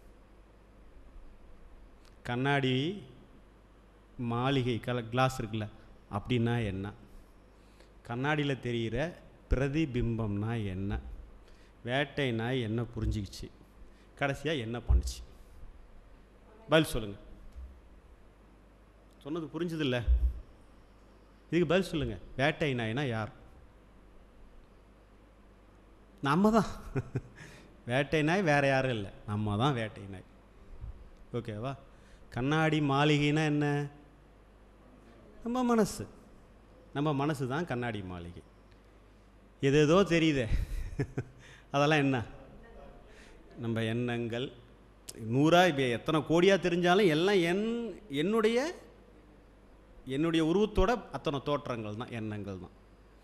கண்ணாடி மாளிகை கல கிளாஸ் இருக்குல்ல அப்படின்னா என்ன கண்ணாடியில் தெரிகிற பிரதிபிம்பம்னா என்ன வேட்டை நாய் என்ன புரிஞ்சுக்கிச்சு கடைசியாக என்ன பண்ணுச்சு பதில் சொல்லுங்கள் சொன்னது புரிஞ்சதில்ல இதுக்கு பதில் சொல்லுங்கள் வேட்டை நாய்னா யார் நம்ம தான் வேட்டை நாய் வேறு யாரும் இல்லை நம்ம தான் வேட்டை நாய் ஓகேவா கண்ணாடி மாளிகைனா என்ன நம்ம மனசு நம்ம மனசு தான் கண்ணாடி மாளிகை எது ஏதோ தெரியுதே அதெல்லாம் என்ன நம்ம எண்ணங்கள் நூறா இப்போ எத்தனை கோடியாக தெரிஞ்சாலும் எல்லாம் என் என்னுடைய என்னுடைய உருவத்தோட அத்தனை தோற்றங்கள் தான் எண்ணங்கள் தான்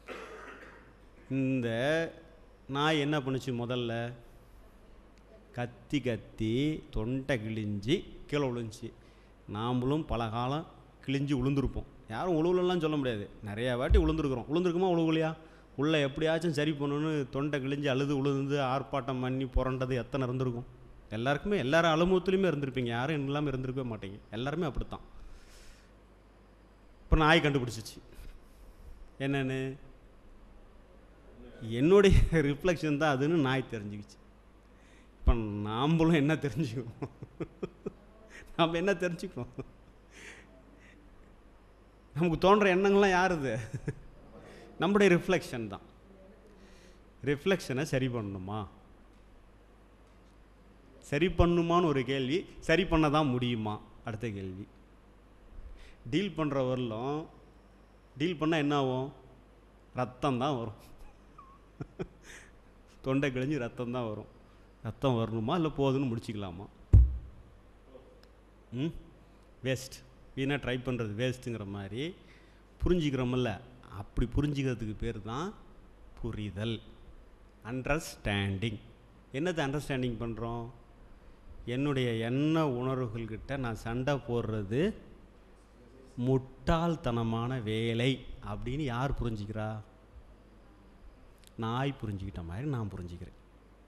இந்த நாய் என்ன பண்ணுச்சு முதல்ல கத்தி கத்தி தொண்டை கிழிஞ்சி கீழே விழுந்துச்சு நாமளும் பல காலம் கிழிஞ்சு விழுந்திருப்போம் யாரும் உழுவுலலாம் சொல்ல முடியாது நிறையா வாட்டி விழுந்துருக்குறோம் விழுந்துருக்குமா உழுவுலையா உள்ளே எப்படியாச்சும் சரி பண்ணணும்னு தொண்டை கிழிஞ்சு அழுது உழுந்து ஆர்ப்பாட்டம் பண்ணி புரண்டது எத்தனை இருந்திருக்கும் எல்லாருக்குமே எல்லாரும் அலுமுகத்துலேயுமே இருந்திருப்பீங்க யாரும் இல்லாமல் இருந்திருக்கவே மாட்டீங்க எல்லாருமே அப்படித்தான் இப்போ நாய் கண்டுபிடிச்சிச்சு என்னன்னு என்னுடைய ரிஃப்ளெக்ஷன் தான் அதுன்னு நாய் தெரிஞ்சுக்கிச்சு இப்போ நாம்பளும் என்ன தெரிஞ்சுக்கணும் நாம் என்ன தெரிஞ்சுக்கணும் நமக்கு தோன்ற எண்ணங்கள்லாம் யாருது நம்முடைய ரிஃப்ளெக்ஷன் தான் ரிஃப்ளெக்ஷனை சரி பண்ணணுமா சரி பண்ணுமான்னு ஒரு கேள்வி சரி பண்ண தான் முடியுமா அடுத்த கேள்வி டீல் பண்ணுறவரிலும் டீல் பண்ணால் என்ன ஆகும் ரத்தம் தான் வரும் தொண்டை கிழிஞ்சு ரத்தம் தான் வரும் ரத்தம் வரணுமா இல்லை போதுன்னு முடிச்சுக்கலாமா ம் வேஸ்ட் வீணாக ட்ரை பண்ணுறது வேஸ்ட்டுங்கிற மாதிரி புரிஞ்சுக்கிறோமில்ல அப்படி புரிஞ்சுக்கிறதுக்கு பேர் தான் புரிதல் அண்டர்ஸ்டாண்டிங் என்னது அண்டர்ஸ்டாண்டிங் பண்ணுறோம் என்னுடைய எண்ண உணர்வுகள்கிட்ட நான் சண்டை போடுறது முட்டாள்தனமான வேலை அப்படின்னு யார் புரிஞ்சுக்கிறா நாய் புரிஞ்சுக்கிட்ட மாதிரி நான் புரிஞ்சுக்கிறேன்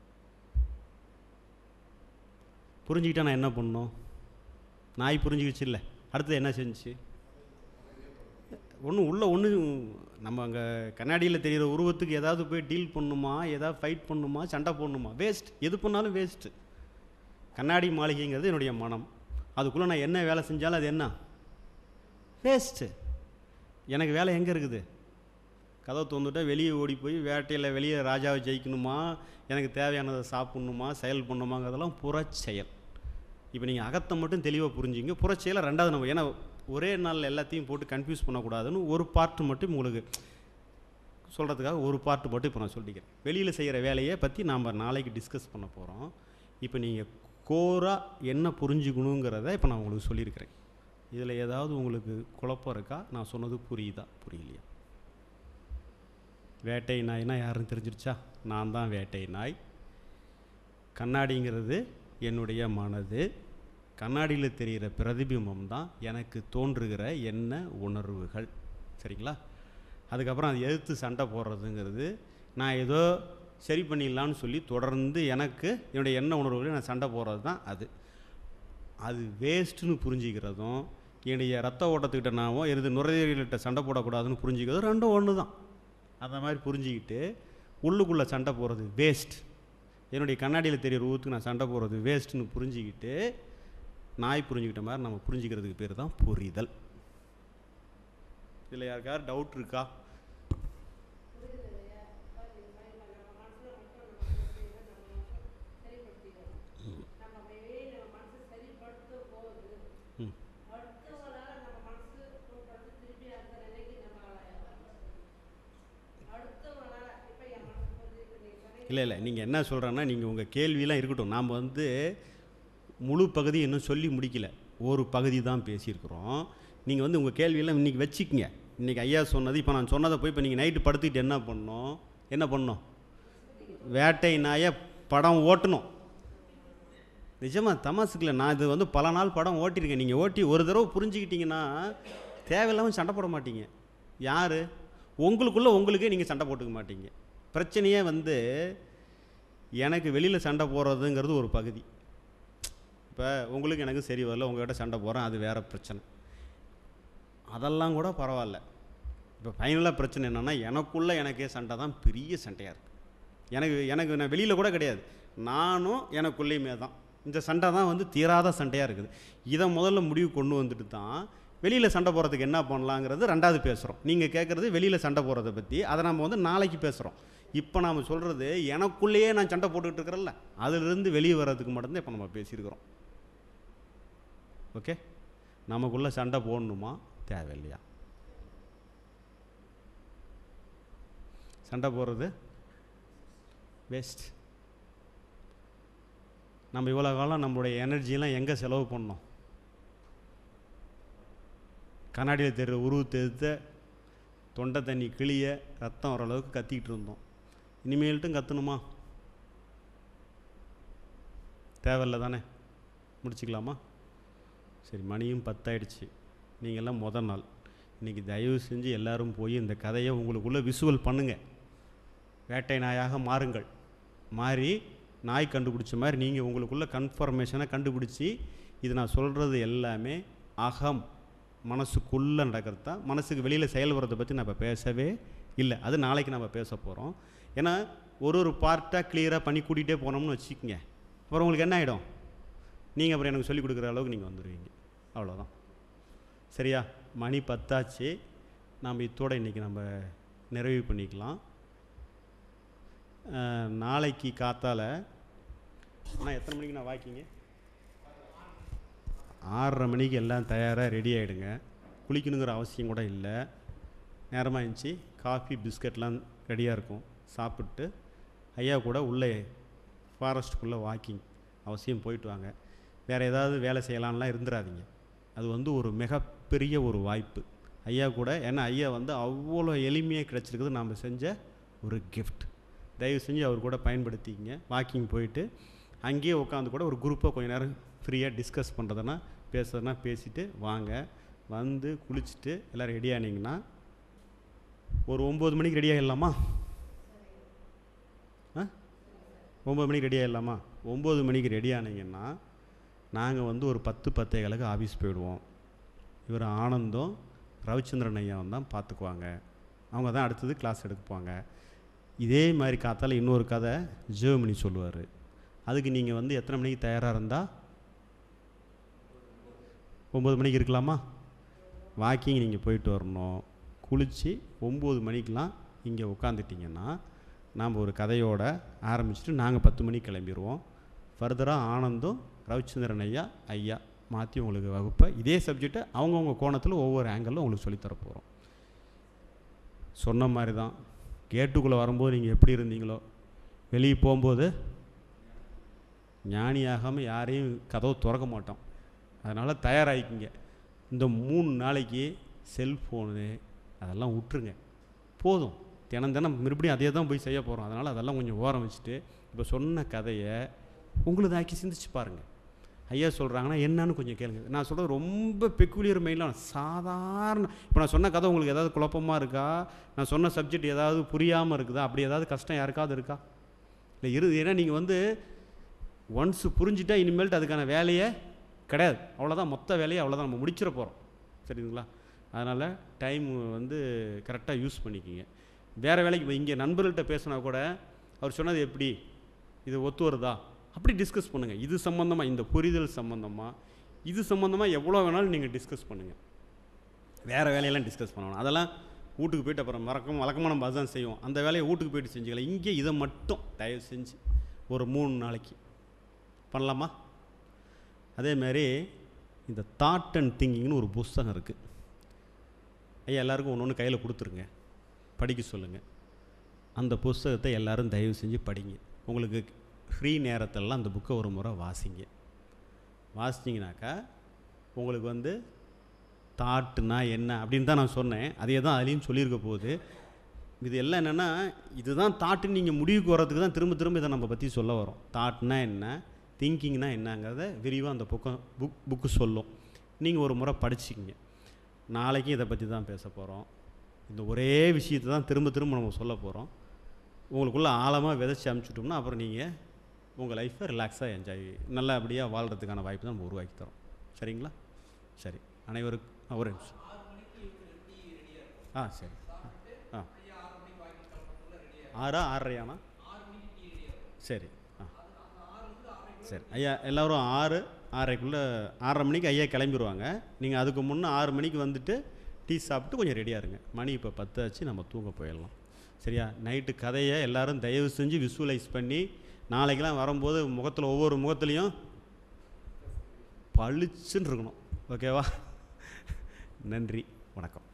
புரிஞ்சுக்கிட்டா நான் என்ன பண்ணணும் நாய் புரிஞ்சுக்கிச்சு இல்லை அடுத்தது என்ன செஞ்சுச்சு ஒன்றும் உள்ள ஒன்று நம்ம அங்கே கண்ணாடியில் தெரிகிற உருவத்துக்கு ஏதாவது போய் டீல் பண்ணுமா ஏதாவது ஃபைட் பண்ணுமா சண்டை போடணுமா வேஸ்ட் எது பண்ணாலும் வேஸ்ட்டு கண்ணாடி மாளிகைங்கிறது என்னுடைய மனம் அதுக்குள்ளே நான் என்ன வேலை செஞ்சாலும் அது என்ன வேஸ்ட்டு எனக்கு வேலை எங்கே இருக்குது கதவை திறந்துட்டா வெளியே ஓடி போய் வேட்டையில் வெளியே ராஜாவை ஜெயிக்கணுமா எனக்கு தேவையானதை சாப்பிட்ணுமா செயல் பண்ணணுமாங்கிறதெல்லாம் புறச்செயல் இப்போ நீங்கள் அகத்தை மட்டும் தெளிவாக புரிஞ்சுங்க புறச்செயலை ரெண்டாவது நம்ம ஏன்னா ஒரே நாளில் எல்லாத்தையும் போட்டு கன்ஃபியூஸ் பண்ணக்கூடாதுன்னு ஒரு பார்ட்டு மட்டும் உங்களுக்கு சொல்கிறதுக்காக ஒரு பார்ட்டு மட்டும் இப்போ நான் சொல்லிக்கிறேன் வெளியில் செய்கிற வேலையை பற்றி நாம் நாளைக்கு டிஸ்கஸ் பண்ண போகிறோம் இப்போ நீங்கள் கோராக என்ன புரிஞ்சுக்கணுங்கிறத இப்போ நான் உங்களுக்கு சொல்லியிருக்கிறேன் இதில் ஏதாவது உங்களுக்கு குழப்பம் இருக்கா நான் சொன்னது புரியுதா புரியலையா வேட்டை நாய்னா யாருன்னு தெரிஞ்சிருச்சா நான் தான் வேட்டை நாய் கண்ணாடிங்கிறது என்னுடைய மனது கண்ணாடியில் தெரிகிற பிரதிபிம்பம் தான் எனக்கு தோன்றுகிற எண்ண உணர்வுகள் சரிங்களா அதுக்கப்புறம் அது எதிர்த்து சண்டை போடுறதுங்கிறது நான் ஏதோ சரி பண்ணிடலான்னு சொல்லி தொடர்ந்து எனக்கு என்னுடைய எண்ண உணர்வுகளை நான் சண்டை போடுறது தான் அது அது வேஸ்ட்டுன்னு புரிஞ்சிக்கிறதும் என்னுடைய ரத்த ஓட்டத்துக்கிட்ட நாமோ எது நுரையீரல்கிட்ட சண்டை போடக்கூடாதுன்னு புரிஞ்சிக்கிறதும் ரெண்டும் ஒன்று தான் அந்த மாதிரி புரிஞ்சுக்கிட்டு உள்ளுக்குள்ளே சண்டை போடுறது வேஸ்ட் என்னுடைய கண்ணாடியில் தெரியிற ஊற்றுக்கு நான் சண்டை போடுறது வேஸ்ட்டுன்னு புரிஞ்சுக்கிட்டு நாய் புரிஞ்சுக்கிட்ட மாதிரி நம்ம புரிஞ்சுக்கிறதுக்கு பேர் தான் புரிதல் இதில் யாருக்காவது டவுட் இருக்கா ம் இல்லை இல்லை நீங்கள் என்ன சொல்கிறேன்னா நீங்கள் உங்கள் கேள்வியெல்லாம் இருக்கட்டும் நாம் வந்து முழு பகுதி இன்னும் சொல்லி முடிக்கல ஒரு பகுதி தான் பேசியிருக்கிறோம் நீங்கள் வந்து உங்கள் கேள்வியெல்லாம் இன்றைக்கி வச்சுக்கங்க இன்றைக்கி ஐயா சொன்னது இப்போ நான் சொன்னதை போய் இப்போ நீங்கள் நைட்டு படுத்துக்கிட்டு என்ன பண்ணணும் என்ன பண்ணணும் வேட்டை நாயை படம் ஓட்டணும் நிஜமாக தமாசுக்குல நான் இது வந்து பல நாள் படம் ஓட்டியிருக்கேன் நீங்கள் ஓட்டி ஒரு தடவை புரிஞ்சுக்கிட்டீங்கன்னா தேவையில்லாமல் சண்டை போட மாட்டீங்க யார் உங்களுக்குள்ளே உங்களுக்கே நீங்கள் சண்டை போட்டுக்க மாட்டீங்க பிரச்சனையே வந்து எனக்கு வெளியில் சண்டை போடுறதுங்கிறது ஒரு பகுதி இப்போ உங்களுக்கு எனக்கு சரி வரல உங்கள்கிட்ட சண்டை போடுறேன் அது வேறு பிரச்சனை அதெல்லாம் கூட பரவாயில்ல இப்போ ஃபைனலாக பிரச்சனை என்னென்னா எனக்குள்ளே எனக்கே சண்டை தான் பெரிய சண்டையாக இருக்குது எனக்கு எனக்கு நான் வெளியில் கூட கிடையாது நானும் எனக்குள்ளேயுமே தான் இந்த சண்டை தான் வந்து தீராத சண்டையாக இருக்குது இதை முதல்ல முடிவு கொண்டு வந்துட்டு தான் வெளியில் சண்டை போடுறதுக்கு என்ன பண்ணலாங்கிறது ரெண்டாவது பேசுகிறோம் நீங்கள் கேட்குறது வெளியில் சண்டை போடுறத பற்றி அதை நம்ம வந்து நாளைக்கு பேசுகிறோம் இப்போ நாம் சொல்கிறது எனக்குள்ளேயே நான் சண்டை போட்டுக்கிட்டு இருக்கிறேன்ல அதிலிருந்து வெளியே வர்றதுக்கு மட்டும்தான் இப்போ நம்ம பேசியிருக்கிறோம் ஓகே நமக்குள்ளே சண்டை போடணுமா தேவையில்லையா சண்டை போடுறது வேஸ்ட் நம்ம இவ்வளோ காலம் நம்மளுடைய எனர்ஜியெல்லாம் எங்கே செலவு பண்ணோம் கண்ணாடியில் தெரு உருவத்தை எடுத்த தொண்டை தண்ணி கிளிய ரத்தம் வர அளவுக்கு கத்திக்கிட்டு இருந்தோம் இனிமேல்ட்டும் கத்தணுமா தேவையில்ல தானே முடிச்சுக்கலாமா சரி மணியும் பத்தாயிடுச்சு நீங்கள்லாம் முத நாள் இன்றைக்கி தயவு செஞ்சு எல்லாரும் போய் இந்த கதையை உங்களுக்குள்ளே விசுவல் பண்ணுங்கள் வேட்டை நாயாக மாறுங்கள் மாறி நாய் கண்டுபிடிச்ச மாதிரி நீங்கள் உங்களுக்குள்ளே கன்ஃபர்மேஷனை கண்டுபிடிச்சி இது நான் சொல்கிறது எல்லாமே அகம் மனசுக்குள்ளே நடக்கிறது தான் மனசுக்கு வெளியில் செயல்படுறதை பற்றி நான் இப்போ பேசவே இல்லை அது நாளைக்கு நம்ம பேச போகிறோம் ஏன்னா ஒரு ஒரு பார்ட்டாக கிளியராக பண்ணி கூட்டிகிட்டே போனோம்னு வச்சுக்கோங்க அப்புறம் உங்களுக்கு என்ன ஆகிடும் நீங்கள் அப்புறம் எனக்கு சொல்லிக் கொடுக்குற அளவுக்கு நீங்கள் வந்துடுவீங்க அவ்வளோதான் சரியா மணி பத்தாச்சு நாம் இத்தோட இன்றைக்கி நம்ம நிறைவு பண்ணிக்கலாம் அஹ், நாளைக்கு காத்தால அண்ணா எத்தனை மணிக்கு நான் வாக்கிங்க ஆறரை மணிக்கு எல்லாம் தயாராக ரெடி ஆகிடுங்க குளிக்கணுங்கிற அவசியம் கூட இல்லை நேரமாக இருந்துச்சு காஃபி பிஸ்கட்லாம் ரெடியாக இருக்கும் சாப்பிட்டு ஐயா கூட உள்ளே ஃபாரஸ்ட்டுக்குள்ளே வாக்கிங் அவசியம் போயிட்டு வாங்க வேறு ஏதாவது வேலை செய்யலான்லாம் இருந்துடாதீங்க அது வந்து ஒரு மிகப்பெரிய ஒரு வாய்ப்பு ஐயா கூட ஏன்னா ஐயா வந்து அவ்வளோ எளிமையாக கிடச்சிருக்குது நாம் செஞ்ச ஒரு கிஃப்ட் தயவு செஞ்சு அவர் கூட பயன்படுத்திக்கிங்க வாக்கிங் போயிட்டு அங்கேயே உட்காந்து கூட ஒரு குரூப்பாக கொஞ்ச நேரம் ஃப்ரீயாக டிஸ்கஸ் பண்ணுறதுனா பேசுறதுனா பேசிட்டு வாங்க வந்து குளிச்சுட்டு எல்லாம் ரெடி ஆனீங்கன்னா ஒரு ஒம்பது மணிக்கு ரெடி ஆகிடலாமா ஆ ஒம்பது மணிக்கு ரெடி ஆகிடலாமா ஒம்பது மணிக்கு ரெடி ஆனீங்கன்னா நாங்கள் வந்து ஒரு பத்து பத்தே காலுக்கு ஆஃபீஸ் போயிடுவோம் இவர் ஆனந்தும் ரவிச்சந்திரன் ஐயாவும் தான் பார்த்துக்குவாங்க அவங்க தான் அடுத்தது கிளாஸ் எடுப்பாங்க இதே மாதிரி காத்தால இன்னொரு கதை ஜெர்மனி சொல்லுவார் அதுக்கு நீங்கள் வந்து எத்தனை மணிக்கு தயாராக இருந்தால் ஒம்பது மணிக்கு இருக்கலாமா வாக்கிங் நீங்கள் போயிட்டு வரணும் குளித்து ஒம்பது மணிக்கெலாம் இங்கே உட்காந்துட்டிங்கன்னா நாம் ஒரு கதையோட ஆரம்பிச்சுட்டு நாங்கள் பத்து மணிக்கு கிளம்பிடுவோம் ஃபர்தராக ஆனந்தும் ரவிச்சந்திரன் ஐயா ஐயா மாற்றி உங்களுக்கு வகுப்பை இதே சப்ஜெக்டை அவங்கவுங்க கோணத்தில் ஒவ்வொரு ஆங்கிளில் உங்களுக்கு சொல்லித்தர போகிறோம் சொன்ன மாதிரி தான் கேட்டுக்குள்ளே வரும்போது நீங்கள் எப்படி இருந்தீங்களோ வெளியே போகும்போது ஞானியாகாமல் யாரையும் கதவை திறக்க மாட்டோம் அதனால் தயாராகிக்கிங்க இந்த மூணு நாளைக்கு செல்ஃபோனு அதெல்லாம் விட்டுருங்க போதும் தினம் தினம் மறுபடியும் அதே தான் போய் செய்ய போகிறோம் அதனால் அதெல்லாம் கொஞ்சம் ஓரம் வச்சுட்டு இப்போ சொன்ன கதையை உங்களுதாக்கி சிந்திச்சு பாருங்கள் ஐயா சொல்கிறாங்கன்னா என்னன்னு கொஞ்சம் கேளுங்க நான் சொல்கிறது ரொம்ப பெக்குலியர் மைண்டில் சாதாரண இப்போ நான் சொன்ன கதை உங்களுக்கு ஏதாவது குழப்பமாக இருக்கா நான் சொன்ன சப்ஜெக்ட் ஏதாவது புரியாமல் இருக்குதா அப்படி ஏதாவது கஷ்டம் யாருக்காவது இருக்கா இல்லை இரு ஏன்னா நீங்கள் வந்து ஒன்ஸ் புரிஞ்சுட்டா இனிமேல்ட்டு அதுக்கான வேலையே கிடையாது அவ்வளோதான் மொத்த வேலையை அவ்வளோதான் நம்ம முடிச்சிட போகிறோம் சரிங்களா அதனால் டைம் வந்து கரெக்டாக யூஸ் பண்ணிக்கிங்க வேறு வேலைக்கு இங்கே நண்பர்கள்ட்ட பேசினா கூட அவர் சொன்னது எப்படி இது ஒத்து வருதா அப்படி டிஸ்கஸ் பண்ணுங்கள் இது சம்மந்தமாக இந்த புரிதல் சம்மந்தமாக இது சம்மந்தமாக எவ்வளோ வேணாலும் நீங்கள் டிஸ்கஸ் பண்ணுங்கள் வேறு வேலையெல்லாம் டிஸ்கஸ் பண்ணணும் அதெல்லாம் வீட்டுக்கு போயிட்டு அப்புறம் மறக்கம் வழக்கமாக நம்ம அதுதான் செய்வோம் அந்த வேலையை வீட்டுக்கு போயிட்டு செஞ்சுக்கலாம் இங்கே இதை மட்டும் தயவு செஞ்சு ஒரு மூணு நாளைக்கு பண்ணலாமா அதே மாதிரி இந்த தாட் அண்ட் திங்கிங்னு ஒரு புஸ்தகம் இருக்குது ஐயா எல்லாருக்கும் ஒன்று ஒன்று கையில் கொடுத்துருங்க படிக்க சொல்லுங்கள் அந்த புஸ்தகத்தை எல்லாரும் தயவு செஞ்சு படிங்க உங்களுக்கு ஃப்ரீ நேரத்திலலாம் அந்த புக்கை ஒரு முறை வாசிங்க வாசிச்சிங்கனாக்கா உங்களுக்கு வந்து தாட்டுனா என்ன அப்படின்னு தான் நான் சொன்னேன் அதே தான் அதுலேயும் சொல்லியிருக்க போகுது இது எல்லாம் என்னென்னா இதுதான் தாட்டுன்னு நீங்கள் முடிவுக்கு வர்றதுக்கு தான் திரும்ப திரும்ப இதை நம்ம பற்றி சொல்ல வரோம் தாட்னா என்ன திங்கிங்னா என்னங்கிறத விரிவாக அந்த புக்கம் புக் புக்கு சொல்லும் நீங்கள் ஒரு முறை படிச்சுக்கிங்க நாளைக்கும் இதை பற்றி தான் பேச போகிறோம் இந்த ஒரே விஷயத்தை தான் திரும்ப திரும்ப நம்ம சொல்ல போகிறோம் உங்களுக்குள்ள ஆழமாக விதைச்சி அமுச்சுட்டோம்னா அப்புறம் நீங்கள் உங்கள் லைஃப்பை ரிலாக்ஸாக என்ஜாய் நல்லபடியாக வாழ்கிறதுக்கான வாய்ப்பு தான் நம்ம உருவாக்கி தரோம் சரிங்களா சரி அனைவருக்கும் ஆ, ஒரு நிமிஷம் ஆ சரி ஆ ஆறா ஆறரையாண்ணா சரி ஆ சரி ஐயா எல்லோரும் ஆறு ஆறரைக்குள்ளே ஆறரை மணிக்கு ஐயா கிளம்பிடுவாங்க நீங்கள் அதுக்கு முன்னே ஆறு மணிக்கு வந்துட்டு டீ சாப்பிட்டு கொஞ்சம் ரெடியாக இருங்க மணி இப்போ பத்து ஆச்சு நம்ம தூங்க போயிடலாம் சரியா நைட்டு கதையை எல்லாரும் தயவு செஞ்சு விஷுவலைஸ் பண்ணி நாளைக்கெல்லாம் வரும்போது முகத்தில் ஒவ்வொரு முகத்துலேயும் பளிச்சுன்னு இருக்கணும் ஓகேவா நன்றி வணக்கம்